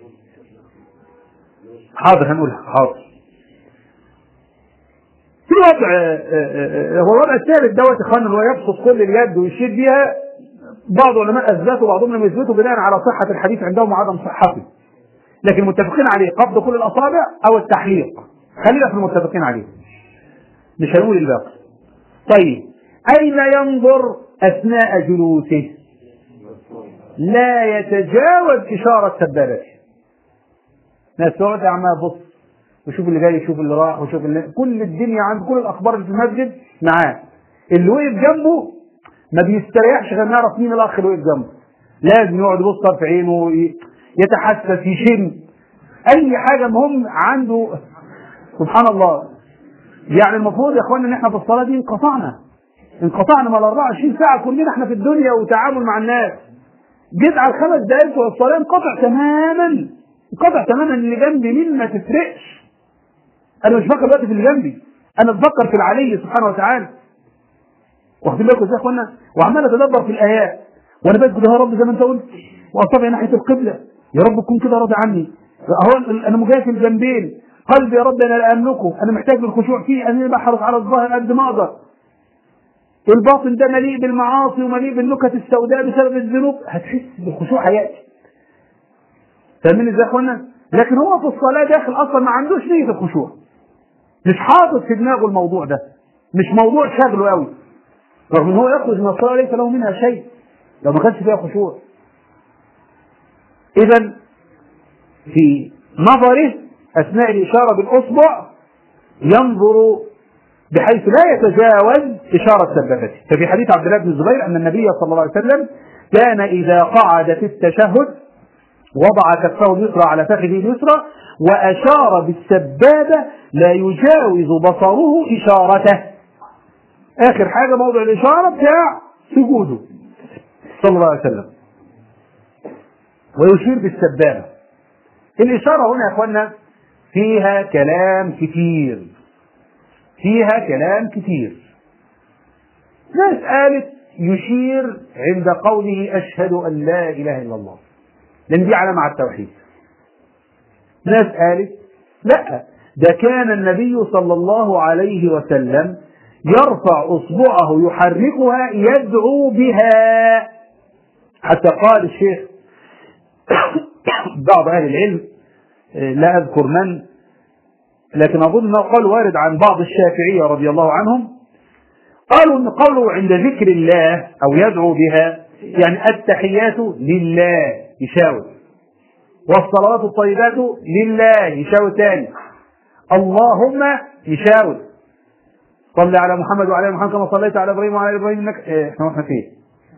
حاضر هنقولها حاضر في وضع آه، آه، آه، هو الوضع الثالث دوت يا اخوانا اللي هو يبسط كل اليد ويشير بيها بعض علماء اثبتوا وبعضهم لم يثبتوا بناء على صحه الحديث عندهم وعدم صحته لكن متفقين عليه قبض كل الاصابع او التحليق خلينا في المتفقين عليه مش هنقول الباقي طيب أين ينظر أثناء جلوسه لا يتجاوز إشارة سبابته ناس تقعد عمال بص وشوف اللي جاي يشوف اللي راح وشوف اللي كل الدنيا عنده كل الأخبار اللي في المسجد معاه اللي وقف جنبه ما بيستريحش غير نعرف مين الأخ اللي وقف جنبه لازم يقعد يبص طرف عينه وي- يتحسس يشم أي حاجة مهم عنده سبحان الله يعني المفروض يا اخوانا ان احنا في الصلاه دي انقطعنا انقطعنا من 24 ساعه كلنا احنا في الدنيا وتعامل مع الناس جيت على الخمس دقائق بتوع الصلاه انقطع تماما انقطع تماما اللي جنبي مين ما تفرقش انا مش بفكر دلوقتي في اللي جنبي انا بفكر في العلي سبحانه وتعالى واخدين بالكم ازاي يا اخوانا وعمال اتدبر في الايات وانا بسجد يا رب زي ما انت قلت واصابعي ناحيه القبله يا رب تكون كده راضي عني اهو انا مجاهد الجنبين قلبي يا رب انا لاملكه انا محتاج للخشوع فيه انا بحرص على الظاهر قد ما اقدر الباطن ده مليء بالمعاصي ومليء بالنكت السوداء بسبب الذنوب هتحس بالخشوع هياتي فاهمين ازاي يا اخوانا؟ لكن هو في الصلاه داخل اصلا ما عندوش نيه الخشوع مش حاطط في دماغه الموضوع ده مش موضوع شغله قوي رغم ان هو يخرج من الصلاه ليس له منها شيء لو ما كانش فيها خشوع اذا في نظره اثناء الاشاره بالاصبع ينظر بحيث لا يتجاوز اشاره سبابته ففي حديث عبد الله بن الزبير ان النبي صلى الله عليه وسلم كان اذا قعد في التشهد وضع كفه اليسرى على فخذه اليسرى واشار بالسبابه لا يجاوز بصره اشارته اخر حاجه موضع الاشاره بتاع سجوده صلى الله عليه وسلم ويشير بالسبابه الاشاره هنا يا اخوانا فيها كلام كتير فيها كلام كتير ناس قالت يشير عند قوله اشهد ان لا اله الا الله لان دي علامه على التوحيد ناس قالت لا ده كان النبي صلى الله عليه وسلم يرفع اصبعه يحركها يدعو بها حتى قال الشيخ بعض اهل العلم لا اذكر من لكن اظن انه قال وارد عن بعض الشافعيه رضي الله عنهم قالوا ان قوله عند ذكر الله او يدعو بها يعني التحيات لله يشاور والصلوات الطيبات لله يشاور تاني اللهم يشاور صل على محمد وعلى محمد كما صليت على ابراهيم وعلى ابراهيم انك إيه، احنا واحنا فين؟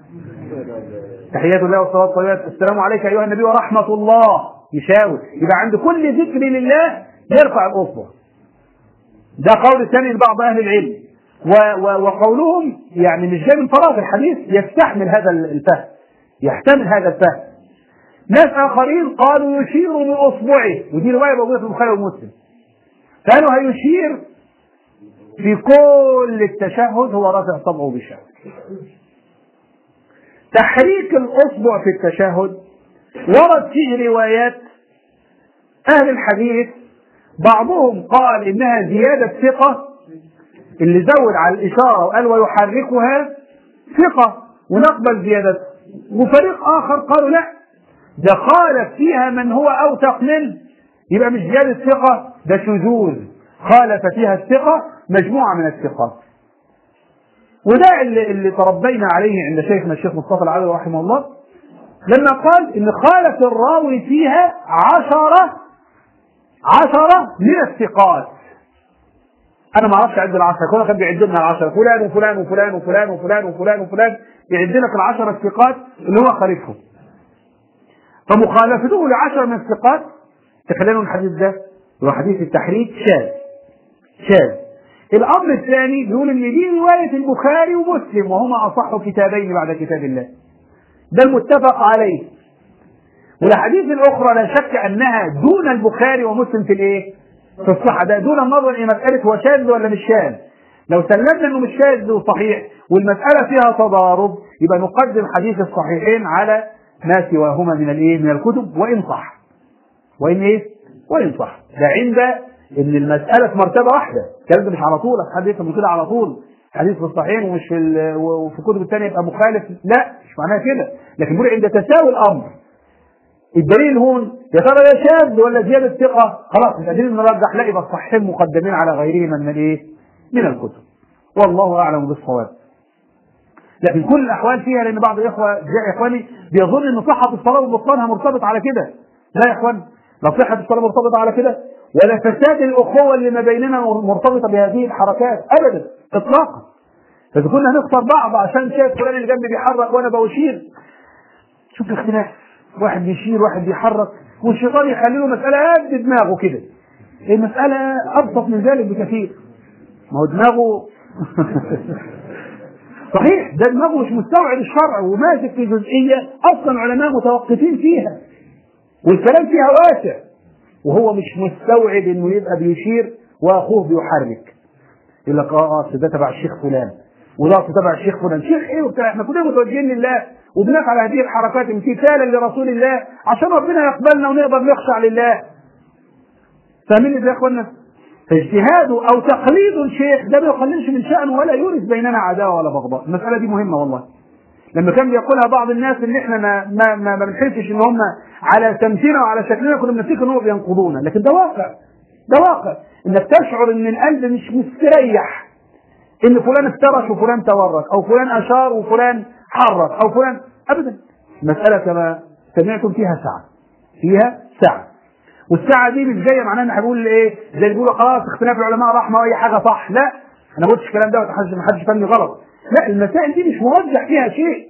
تحيات الله والصلاه الطيبات السلام عليك ايها النبي ورحمه الله يشاور يبقى عند كل ذكر لله يرفع الاصبع ده قول ثاني لبعض اهل العلم و و وقولهم يعني مش جاي من فراغ الحديث يستحمل هذا الفهم يحتمل هذا الفهم ناس اخرين قالوا يشير باصبعه ودي روايه موجوده في البخاري ومسلم قالوا هيشير في كل التشهد هو رافع صبعه بالشهد تحريك الاصبع في التشهد ورد فيه روايات اهل الحديث بعضهم قال انها زياده ثقه اللي زود على الاشاره وقال ويحركها ثقه ونقبل زيادته وفريق اخر قالوا لا ده خالف فيها من هو اوثق منه يبقى مش زياده ثقه ده شذوذ خالف فيها الثقه مجموعه من الثقات وده اللي, اللي تربينا عليه عند شيخنا الشيخ مصطفى العدوي رحمه الله لما قال ان خالف الراوي فيها عشرة عشرة من الثقات انا ما اعرفش اعد العشرة كنا كان بيعد لنا العشرة فلان وفلان وفلان وفلان وفلان وفلان وفلان يعد لك العشرة الثقات اللي هو خالفهم فمخالفته لعشرة من الثقات تخلينا الحديث ده هو حديث التحريك شاذ شاذ الامر الثاني بيقول ان دي روايه البخاري ومسلم وهما اصح كتابين بعد كتاب الله ده المتفق عليه والاحاديث الاخرى لا شك انها دون البخاري ومسلم في الايه؟ في الصحه ده دون النظر الى مساله هو شاذ ولا مش شاذ لو سلمنا انه مش شاذ وصحيح والمساله فيها تضارب يبقى نقدم حديث الصحيحين على ما سواهما من الايه؟ من الكتب وان صح وان ايه؟ وان صح ده عند ان المساله في مرتبه واحده الكلام ده مش على طول حد يفهم كده على طول حديث في الصحيحين ومش في ال- وفي الكتب الثانيه يبقى مخالف لا مش معناها كده لكن بيقول عند تساوي الامر الدليل هون يا ترى ده شاذ ولا زياده ثقه خلاص مش قادرين نرجح لا يبقى الصحيحين مقدمين على غيرهما من الايه؟ من الكتب والله اعلم بالصواب لكن كل الاحوال فيها لان بعض الاخوه يا اخواني بيظن ان صحه الصلاه وبطلانها مرتبط على كده لا يا اخوان لا صحه الصلاه مرتبطه على كده ولا فساد الاخوه اللي ما بيننا مرتبطه بهذه الحركات ابدا اطلاقا فاذا كنا هنخسر بعض عشان شايف فلان اللي جنبي بيحرك وانا بشير شوف الاختلاف واحد بيشير واحد بيحرك والشيطان يخلي له مساله قد دماغه كده المساله ابسط من ذلك بكثير ما هو دماغه صحيح ده دماغه مش مستوعب الشرع وماسك في جزئيه اصلا علماء متوقفين فيها والكلام فيها واسع وهو مش مستوعب انه يبقى بيشير واخوه بيحرك يقول لك اه اصل ده تبع الشيخ فلان وده اصل تبع الشيخ فلان شيخ ايه وبتاع احنا كلنا متوجهين لله وبنفعل هذه الحركات امتثالا لرسول الله عشان ربنا يقبلنا ونقدر نخشع لله فاهمين ازاي يا اخوانا؟ فاجتهاده او تقليد الشيخ ده ما يقللش من شأنه ولا يورث بيننا عداوه ولا بغضاء، المسألة دي مهمة والله. لما كان بيقولها بعض الناس ان احنا ما ما ما, ما بنحسش ان هم على سمتنا وعلى شكلنا كنا بنفتكر ان هم بينقضونا، لكن ده واقع. ده واقع انك تشعر ان القلب مش مستريح ان فلان افترش وفلان تورك او فلان اشار وفلان حرك او فلان ابدا. المسألة كما سمعتم فيها سعة. فيها سعة. والساعة دي مش جاية معناها ان احنا بنقول ايه زي اللي بيقولوا خلاص اختلاف العلماء رحمة واي حاجة صح لا انا ما قلتش الكلام ده ما حدش فهمني غلط لا المسائل دي مش مرجح فيها شيء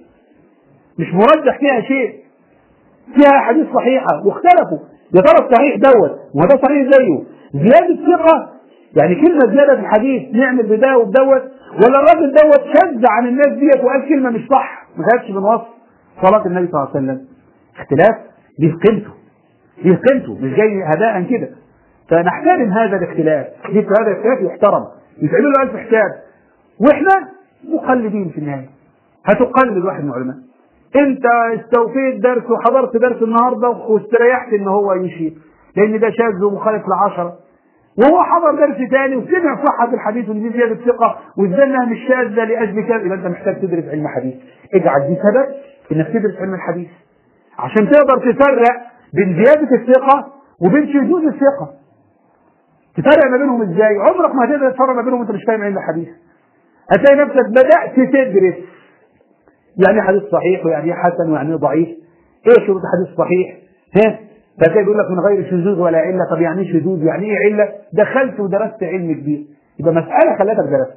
مش مرجح فيها شيء فيها حديث صحيحة واختلفوا يا ترى الصحيح دوت وما ده صحيح زيه زيادة ثقة يعني كلمة زيادة في الحديث نعمل بده وبدوت ولا الراجل دوت شذ عن الناس ديت وقال كلمة مش صح ما خدش من وصف صلاة النبي صلى الله عليه وسلم اختلاف دي في قيمته دي قيمته مش جاي هداء كده فنحترم هذا الاختلاف دي هذا الاختلاف يحترم يتعمل له ألف حساب واحنا مقلدين في النهايه هتقلد واحد من العلماء انت استوفيت درس وحضرت درس النهارده واستريحت ان هو يشير لان ده شاذ ومخالف لعشرة وهو حضر درس ثاني وسمع صحة الحديث وان دي زيادة ثقة وازاي انها مش شاذة لأجل كذا يبقى انت محتاج تدرس علم حديث اجعل دي سبب انك تدرس علم الحديث عشان تقدر تفرق بين زيادة الثقة وبين شذوذ الثقة تفرق ما بينهم ازاي؟ عمرك ما هتقدر تفرق ما بينهم وانت مش فاهم علم الحديث. هتلاقي نفسك بدأت تدرس يعني ايه حديث صحيح ويعني ايه حسن ويعني ايه ضعيف؟ ايه شروط حديث صحيح؟ ها؟ فتلاقي بيقول لك من غير شذوذ ولا علة، طب يعني ايه شذوذ؟ يعني ايه علة؟ دخلت ودرست علم كبير. يبقى مسألة خلتك درست.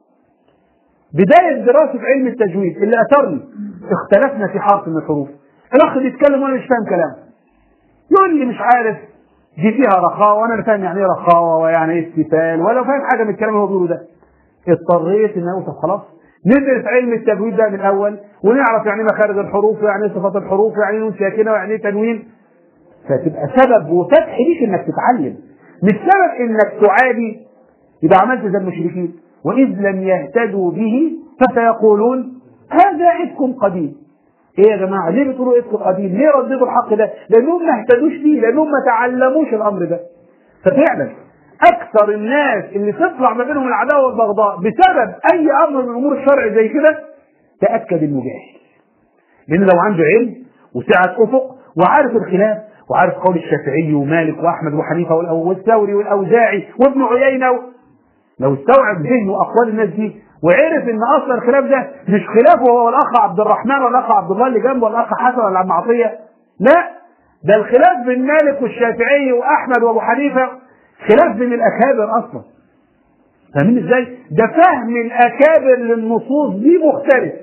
بداية دراسة علم التجويد اللي أثرني اختلفنا في حرف من الحروف. الأخ بيتكلم وأنا مش فاهم كلامه. يقول لي مش عارف دي فيها رخاوة وانا لا فاهم يعني ايه رخاوة ويعني ايه استفال ولا فاهم حاجة من الكلام اللي هو بيقوله ده. اضطريت ان اقول طب خلاص ندرس علم التجويد ده من الاول ونعرف يعني ايه مخارج الحروف ويعني ايه صفات الحروف ويعني ايه نون ساكنة ويعني ايه تنوين فتبقى سبب وفتح ليك انك تتعلم مش سبب انك تعادي يبقى عملت زي المشركين واذ لم يهتدوا به فسيقولون هذا افك قديم ايه يا جماعه ليه بتقولوا افك قديم ليه رددوا الحق ده لانهم ما اهتدوش فيه لانهم ما تعلموش الامر ده ففعلا اكثر الناس اللي تطلع ما بينهم العداوه والبغضاء بسبب اي امر من امور الشرع زي كده تاكد انه جاهل لان لو عنده علم وسعه افق وعارف الخلاف وعارف قول الشافعي ومالك واحمد وحنيفه والثوري والاوزاعي وابن عيينه و... لو استوعب ذهنه اقوال الناس دي وعرف ان اصلا الخلاف ده مش خلافه هو الاخ عبد الرحمن ولا الاخ عبد الله اللي جنبه ولا الاخ حسن ولا عم عطيه لا ده الخلاف بين مالك والشافعي واحمد وابو حنيفه خلاف بين الاكابر اصلا فاهمين ازاي؟ ده فهم الاكابر للنصوص دي مختلف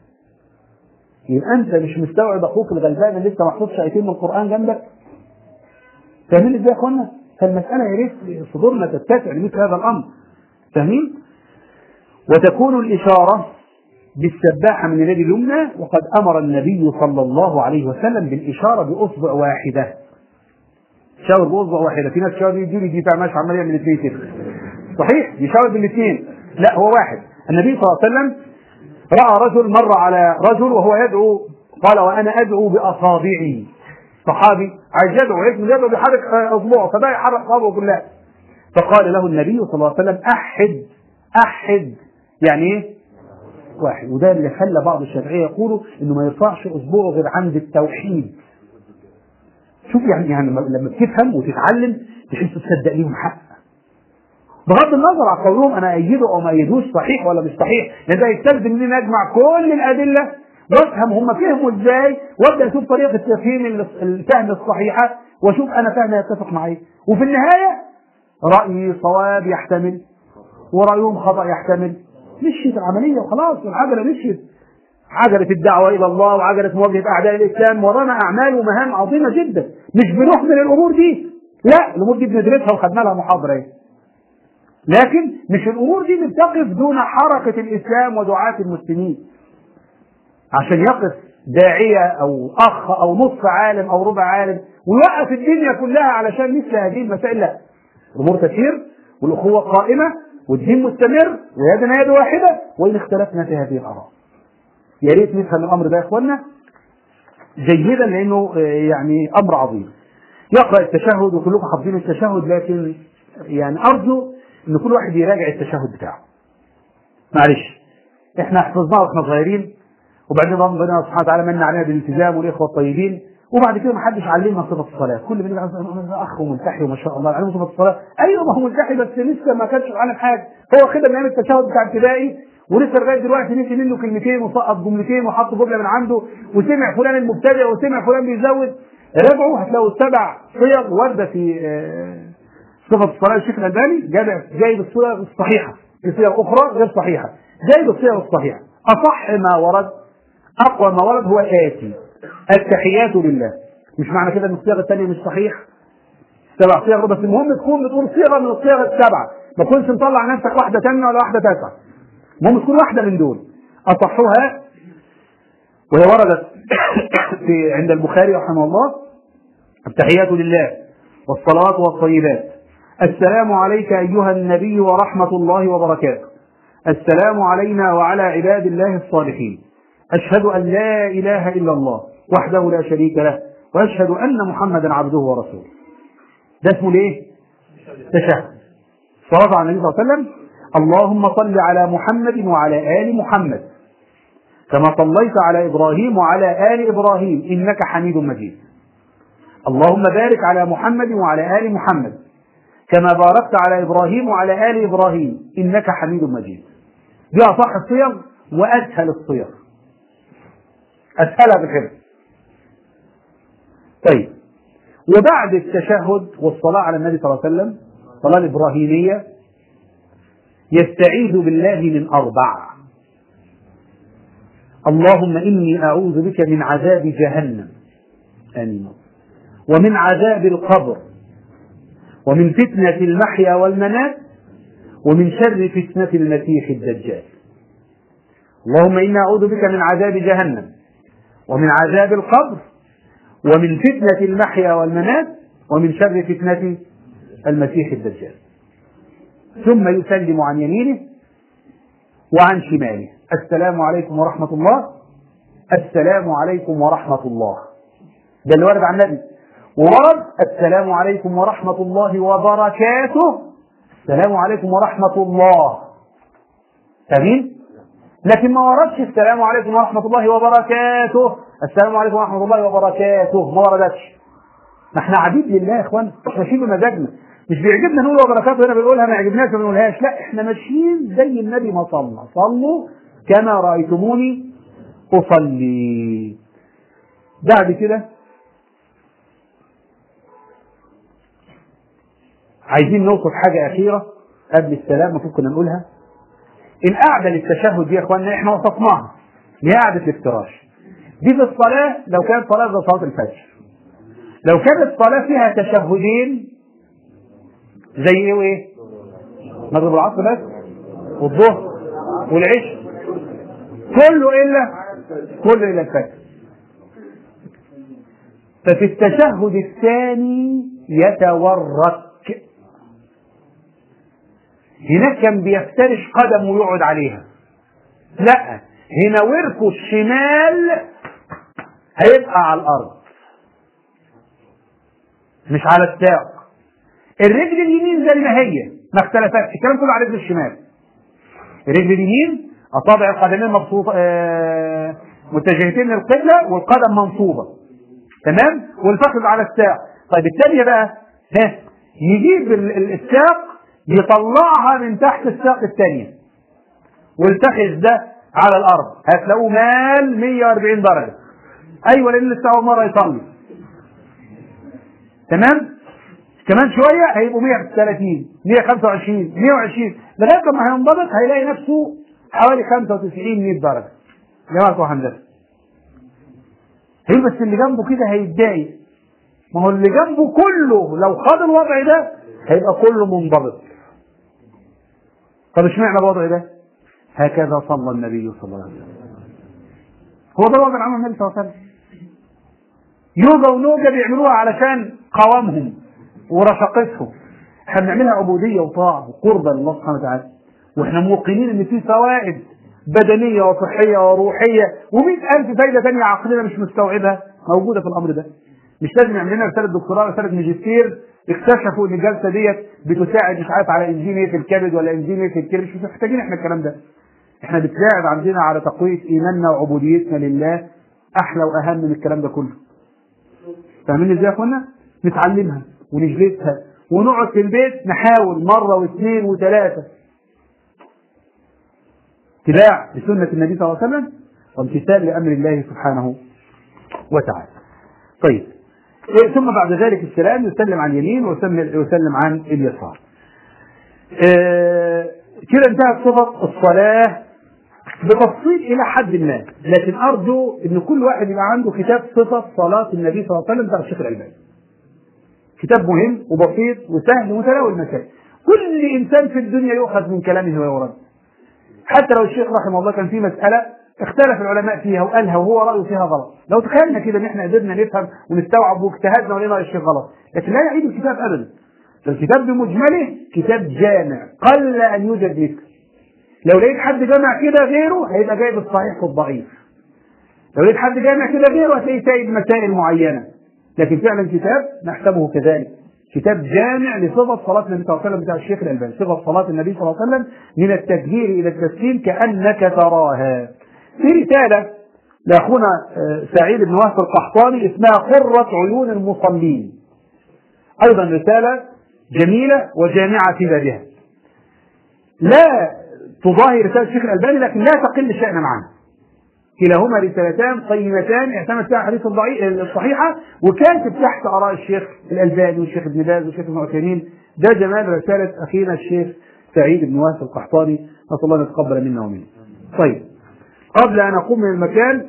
يبقى انت مش مستوعب اخوك الغلبان اللي لسه محطوط شايفين من القران جنبك فاهمين ازاي يا اخوانا؟ فالمساله يا ريت صدورنا تتسع لمثل هذا الامر فاهمين؟ وتكون الإشارة بالسباحة من اليد اليمنى وقد أمر النبي صلى الله عليه وسلم بالإشارة بأصبع واحدة شاور بأصبع واحدة في ناس شاور يجي لي دي ماشي عمال يعمل الاثنين كده صحيح يشاور بالاثنين لا هو واحد النبي صلى الله عليه وسلم رأى رجل مر على رجل وهو يدعو قال وأنا أدعو بأصابعي صحابي عايز يدعو يدعو بيحرك أصبعه فبقى يحرك أصابعه كلها فقال له النبي صلى الله عليه وسلم أحد أحد يعني ايه؟ واحد وده اللي خلى بعض الشافعيه يقولوا انه ما يرفعش اصبعه غير عند التوحيد. شوف يعني يعني لما تفهم وتتعلم تحس تصدق ليهم حق. بغض النظر عن قولهم انا ايده او ما ايدوش صحيح ولا مش صحيح لان ده يستلزم اني اجمع كل الادله وافهم هم فهموا ازاي وابدا اشوف طريقه التفهيم الفهم الصحيحه واشوف انا فهم يتفق معي وفي النهايه رايي صواب يحتمل ورايهم خطا يحتمل مشيت العمليه وخلاص والعجله مشيت عجلة الدعوة إلى الله وعجلة مواجهة أعداء الإسلام ورانا أعمال ومهام عظيمة جدا مش بنهمل الأمور دي لا الأمور دي بندرسها وخدنا لها محاضرة إيه. لكن مش الأمور دي بتقف دون حركة الإسلام ودعاة المسلمين عشان يقف داعية أو أخ أو نصف عالم أو ربع عالم ويوقف الدنيا كلها علشان مثل هذه المسائل لا الأمور تسير والأخوة قائمة والدين مستمر ويدنا يد واحدة وإن اختلفنا في هذه الآراء يا ريت نفهم الامر ده يا اخوانا جيدا لانه يعني امر عظيم يقرا التشهد وكلكم حافظين التشهد لكن يعني ارجو ان كل واحد يراجع التشهد بتاعه معلش احنا حفظناه واحنا صغيرين وبعدين ربنا سبحانه وتعالى من علينا بالالتزام والاخوه الطيبين وبعد كده ما حدش علمنا صفه الصلاه كل من يبقى اخ وملتحي وما شاء الله علمه صفه الصلاه ايوه ما هو ملتحي بس لسه ما كانش عالم حاجه هو كده من ايام التشهد بتاع ابتدائي ولسه لغايه دلوقتي نسي منه كلمتين وسقط جملتين وحط جمله من عنده وسمع فلان المبتدع وسمع فلان بيزود راجعوا هتلاقوا سبع صيغ ورده في صفه الصلاه الشيخ الالباني جايب الصيغ الصحيحه في صيغ اخرى غير صحيحه جايب الصيغ الصحيحه اصح ما ورد اقوى ما ورد هو الاتي التحيات لله مش معنى كده ان الصيغ الثانيه مش صحيح سبع صيغ بس المهم تكون بتقول صيغه من الصيغ السبعه ما تكونش مطلع نفسك واحده ثانيه ولا واحده تاسعه المهم تكون واحده من دول اصحها وهي وردت في عند البخاري رحمه الله التحيات لله والصلوات والطيبات السلام عليك ايها النبي ورحمه الله وبركاته السلام علينا وعلى عباد الله الصالحين اشهد ان لا اله الا الله وحده لا شريك له واشهد ان محمدا عبده ورسوله ده اسمه ايه تشهد صلاه على النبي صلى الله عليه وسلم اللهم صل على محمد وعلى ال محمد كما صليت على ابراهيم وعلى ال ابراهيم انك حميد مجيد اللهم بارك على محمد وعلى ال محمد كما باركت على ابراهيم وعلى ال ابراهيم انك حميد مجيد دي اصح الصيغ واسهل الصيغ اسهلها بالحفظ طيب وبعد التشهد والصلاه على النبي صلى الله عليه وسلم الصلاه الابراهيميه يستعيذ بالله من اربع اللهم اني اعوذ بك من عذاب جهنم امين ومن عذاب القبر ومن فتنه المحيا والممات ومن شر فتنه المسيح الدجال اللهم انا اعوذ بك من عذاب جهنم ومن عذاب القبر ومن فتنه المحيا والممات ومن شر فتنه المسيح الدجال ثم يسلم عن يمينه وعن شماله السلام عليكم ورحمة الله السلام عليكم ورحمة الله ده اللي ورد عن النبي ورد السلام عليكم ورحمة الله وبركاته السلام عليكم ورحمة الله فاهمين؟ لكن ما وردش السلام عليكم ورحمة الله وبركاته السلام عليكم ورحمة الله وبركاته ما وردتش ما احنا عبيد لله يا اخوان احنا ماشيين بمزاجنا مش بيعجبنا نقول وبركاته هنا بنقولها ما يعجبناش ما بنقولهاش لا احنا ماشيين زي النبي ما صلى صلوا كما رايتموني اصلي بعد كده عايزين نوصف حاجه اخيره قبل السلام المفروض كنا نقولها القعده للتشهد دي يا اخوانا احنا وصفناها هي قعده الافتراش دي في الصلاه لو كانت صلاه زي صلاه الفجر لو كانت صلاه فيها تشهدين زي ايه وايه؟ مغرب العصر بس والظهر والعشاء كله الا كله الا الفجر ففي التشهد الثاني يتورك هناك كان بيفترش قدم ويقعد عليها لا هنا وركه الشمال هيبقى على الارض مش على الساق الرجل اليمين زي ما هي ما اختلفتش الكلام كله على الرجل الشمال الرجل اليمين اصابع القدمين مبسوطه آه متجهتين للقبله والقدم منصوبه تمام والفخذ على الساق طيب الثانيه بقى ها يجيب الساق يطلعها من تحت الساق الثانية والتخذ ده على الأرض هتلاقوه مال 140 درجة أيوة لأن لسه أول مرة يصلي تمام كمان شوية هيبقوا 130 125 120 لغاية ما هينضبط هيلاقي نفسه حوالي 95 100 درجة جماعة بتوع هندسة هي بس اللي جنبه كده هيتضايق ما هو اللي جنبه كله لو خد الوضع ده هيبقى كله منضبط طب اشمعنى الوضع ده؟ هكذا صلى النبي صلى الله عليه وسلم هو ده الوضع اللي عمله النبي صلى الله عليه وسلم يوجا ونوجا بيعملوها علشان قوامهم ورشاقتهم احنا بنعملها عبوديه وطاعه وقربة لله سبحانه وتعالى واحنا موقنين ان في فوائد بدنيه وصحيه وروحيه ومئة ألف فايده ثانيه عقلنا مش مستوعبها موجوده في الامر ده مش لازم يعمل لنا رساله دكتوراه رساله ماجستير اكتشفوا ان الجلسه ديت بتساعد مش عارف على انزيم ايه في الكبد ولا انزيم ايه في الكلى مش محتاجين احنا الكلام ده احنا بتساعد عندنا على تقويه ايماننا وعبوديتنا لله احلى واهم من الكلام ده كله فاهمين ازاي يا اخوانا نتعلمها ونجلسها ونقعد في البيت نحاول مره واثنين وثلاثه اتباع لسنه النبي صلى الله عليه وسلم وامتثال لامر الله سبحانه وتعالى طيب إيه ثم بعد ذلك السلام يسلم عن اليمين ويسلم يسلم عن اليسار. إيه كده انتهت صفة الصلاة بتفصيل إلى حد ما، لكن أرجو إن كل واحد يبقى عنده كتاب صفة صلاة النبي صلى الله عليه وسلم بتاع الشيخ الألباني. كتاب مهم وبسيط وسهل ومتناول المسائل. كل إنسان في الدنيا يؤخذ من كلامه ويورد. حتى لو الشيخ رحمه الله كان في مسألة اختلف العلماء فيها وقالها وهو رأيه فيها غلط لو تخيلنا كده ان احنا قدرنا نفهم ونستوعب واجتهدنا ولقينا رأي الشيخ غلط لكن لا يعيد الكتاب ابدا الكتاب بمجمله كتاب جامع قل ان يوجد مثله لو لقيت حد جامع كده غيره هيبقى جايب الصحيح والضعيف لو لقيت حد جامع كده غيره هتلاقيه سايب مسائل معينه لكن فعلا كتاب نحسبه كذلك كتاب جامع لصفة صلاة النبي صلى الله عليه وسلم بتاع الشيخ الألباني صفة صلاة النبي صلى الله عليه وسلم من التكبير إلى التسليم كأنك تراها في رسالة لأخونا سعيد بن وهب القحطاني اسمها قرة عيون المصلين أيضا رسالة جميلة وجامعة في بابها لا تضاهي رسالة الشيخ الألباني لكن لا تقل شأنا عنها كلاهما رسالتان قيمتان اعتمد فيها الحديث الصحيحة وكاتب تحت آراء الشيخ الألباني والشيخ ابن باز والشيخ ابن عثيمين ده جمال رسالة أخينا الشيخ سعيد بن وهب القحطاني نسأل الله أن يتقبل منا ومنه. طيب قبل ان اقوم من المكان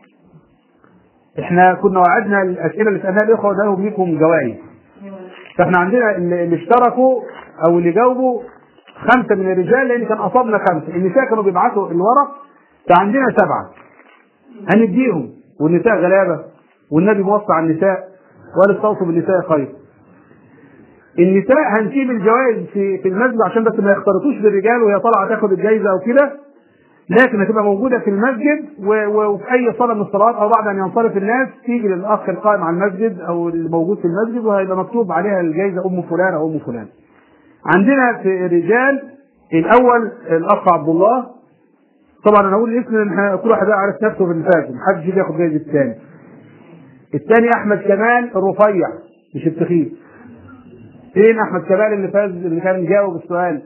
احنا كنا وعدنا الاسئله اللي سالناها الاخوه اداهم لكم جوائز فاحنا عندنا اللي اشتركوا او اللي جاوبوا خمسه من الرجال لان كان اصابنا خمسه النساء كانوا بيبعتوا الورق فعندنا سبعه هنديهم والنساء غلابه والنبي موصى على النساء وقال استوصوا بالنساء خير النساء هنسيب الجوائز في في المسجد عشان بس ما يختلطوش بالرجال وهي طالعه تاخد الجائزه او كده لكن هتبقى موجودة في المسجد وفي أي صلاة من الصلوات أو بعد أن ينصرف الناس تيجي للأخ القائم على المسجد أو الموجود في المسجد وهيبقى مكتوب عليها الجائزة أم فلان أو أم فلان. عندنا في الرجال الأول الأخ عبد الله طبعا أنا أقول الاسم لأن كل واحد عارف نفسه في الفاز محدش يجي ياخد جايزة الثاني. الثاني أحمد كمال الرفيع مش التخيل. فين أحمد كمال اللي فاز اللي كان جاوب السؤال؟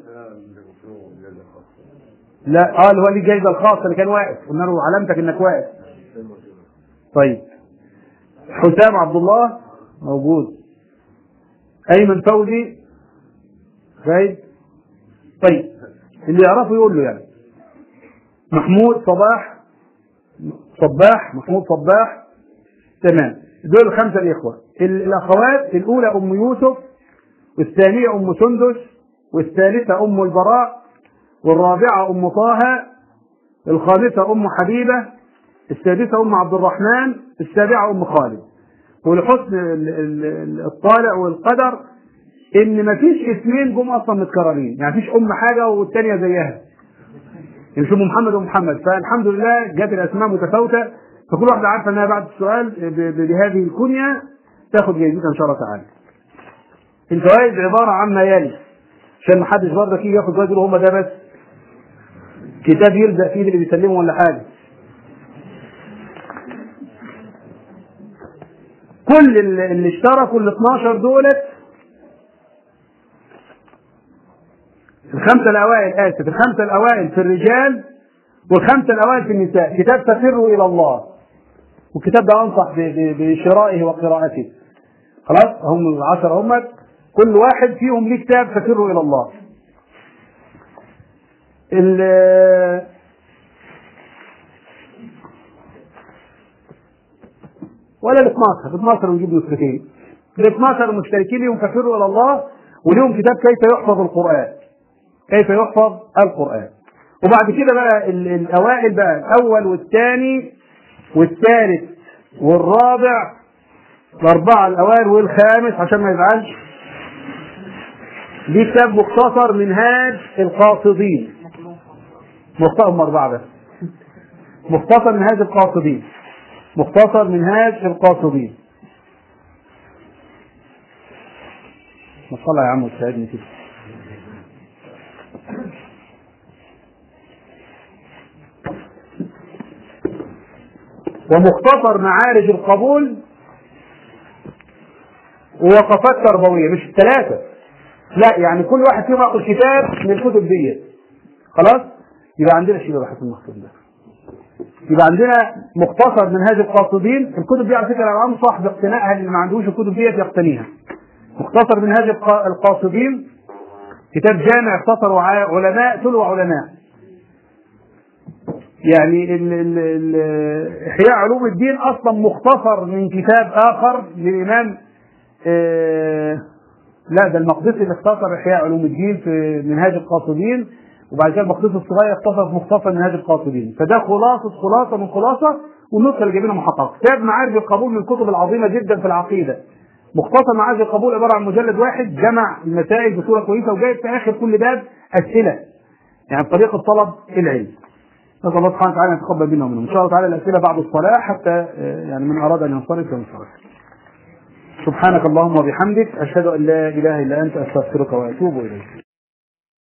لا اه اللي هو ليه الجايزه الخاصه اللي كان واقف قلنا له علامتك انك واقف طيب حسام عبد الله موجود ايمن فوزي خايف طيب اللي يعرفه يقول له يعني محمود صباح صباح محمود صباح تمام دول الخمسه الاخوه الاخوات الاولى ام يوسف والثانيه ام سندس والثالثه ام البراء والرابعة أم طه الخامسة أم حبيبة السادسة أم عبد الرحمن السابعة أم خالد ولحسن الطالع والقدر إن مفيش اسمين جم أصلا متكررين يعني مفيش أم حاجة والتانية زيها يعني شو محمد ومحمد فالحمد لله جت الأسماء متفاوتة فكل واحدة عارفة إنها بعد السؤال بهذه الكنية تاخد جايزتها إن شاء الله تعالى. الجوائز عبارة عما يلي عشان محدش برضه يجي ياخد جوائز يقول هم ده بس كتاب يلزق فيه اللي بيسلمه ولا حاجه كل اللي اشتركوا ال 12 دولت الخمسة الأوائل آسف الخمسة الأوائل في الرجال والخمسة الأوائل في النساء كتاب تفروا إلى الله والكتاب ده أنصح ب- ب- بشرائه وقراءته خلاص هم العشرة هم كل واحد فيهم ليه كتاب ففروا إلى الله ال- ولا ال 12 ال 12 نجيب نسختين ال 12 مشتركين لهم ففروا الى الله ولهم كتاب كيف يحفظ القران كيف يحفظ القران وبعد كده بقى ال- الاوائل بقى الاول والثاني والثالث والرابع الاربعه الاوائل والخامس عشان ما يزعلش دي كتاب مختصر منهاج القاصدين مختصر هم اربعه بس مختصر منهاج القاصدين مختصر منهاج القاصدين ما صلى يا عم وتساعدني كده ومختصر معارج القبول ووقفات تربويه مش الثلاثه لا يعني كل واحد فيهم ياخد كتاب من الكتب ديت خلاص يبقى عندنا شيء بحث المخطوط ده يبقى عندنا مختصر منهاج القاصدين الكتب دي على فكره انا انصح باقتنائها اللي ما عندوش الكتب ديت يقتنيها مختصر منهاج القا- القاصدين كتاب جامع اختصره ع- علماء تلو علماء يعني ال ال ال احياء علوم الدين اصلا مختصر من كتاب اخر للامام آه لا ده المقدسي اللي اختصر احياء علوم الدين في منهاج القاصدين وبعد كده المقدسي الصغير اختصر في مختصر منهاج القاصدين فده خلاصه خلاصه من خلاصه والنسخه اللي جايبينها محققه كتاب معارج القبول من الكتب العظيمه جدا في العقيده مختصر معارج القبول عباره عن مجلد واحد جمع المسائل بصوره كويسه وجايب في اخر كل باب اسئله يعني بطريقه طلب العلم نسال الله سبحانه وتعالى ان يتقبل منا ومنهم ان شاء الله تعالى الاسئله بعد الصلاه حتى آه، يعني من اراد ان ينصرف ينصرف سبحانك اللهم وبحمدك اشهد ان لا اله الا انت استغفرك واتوب اليك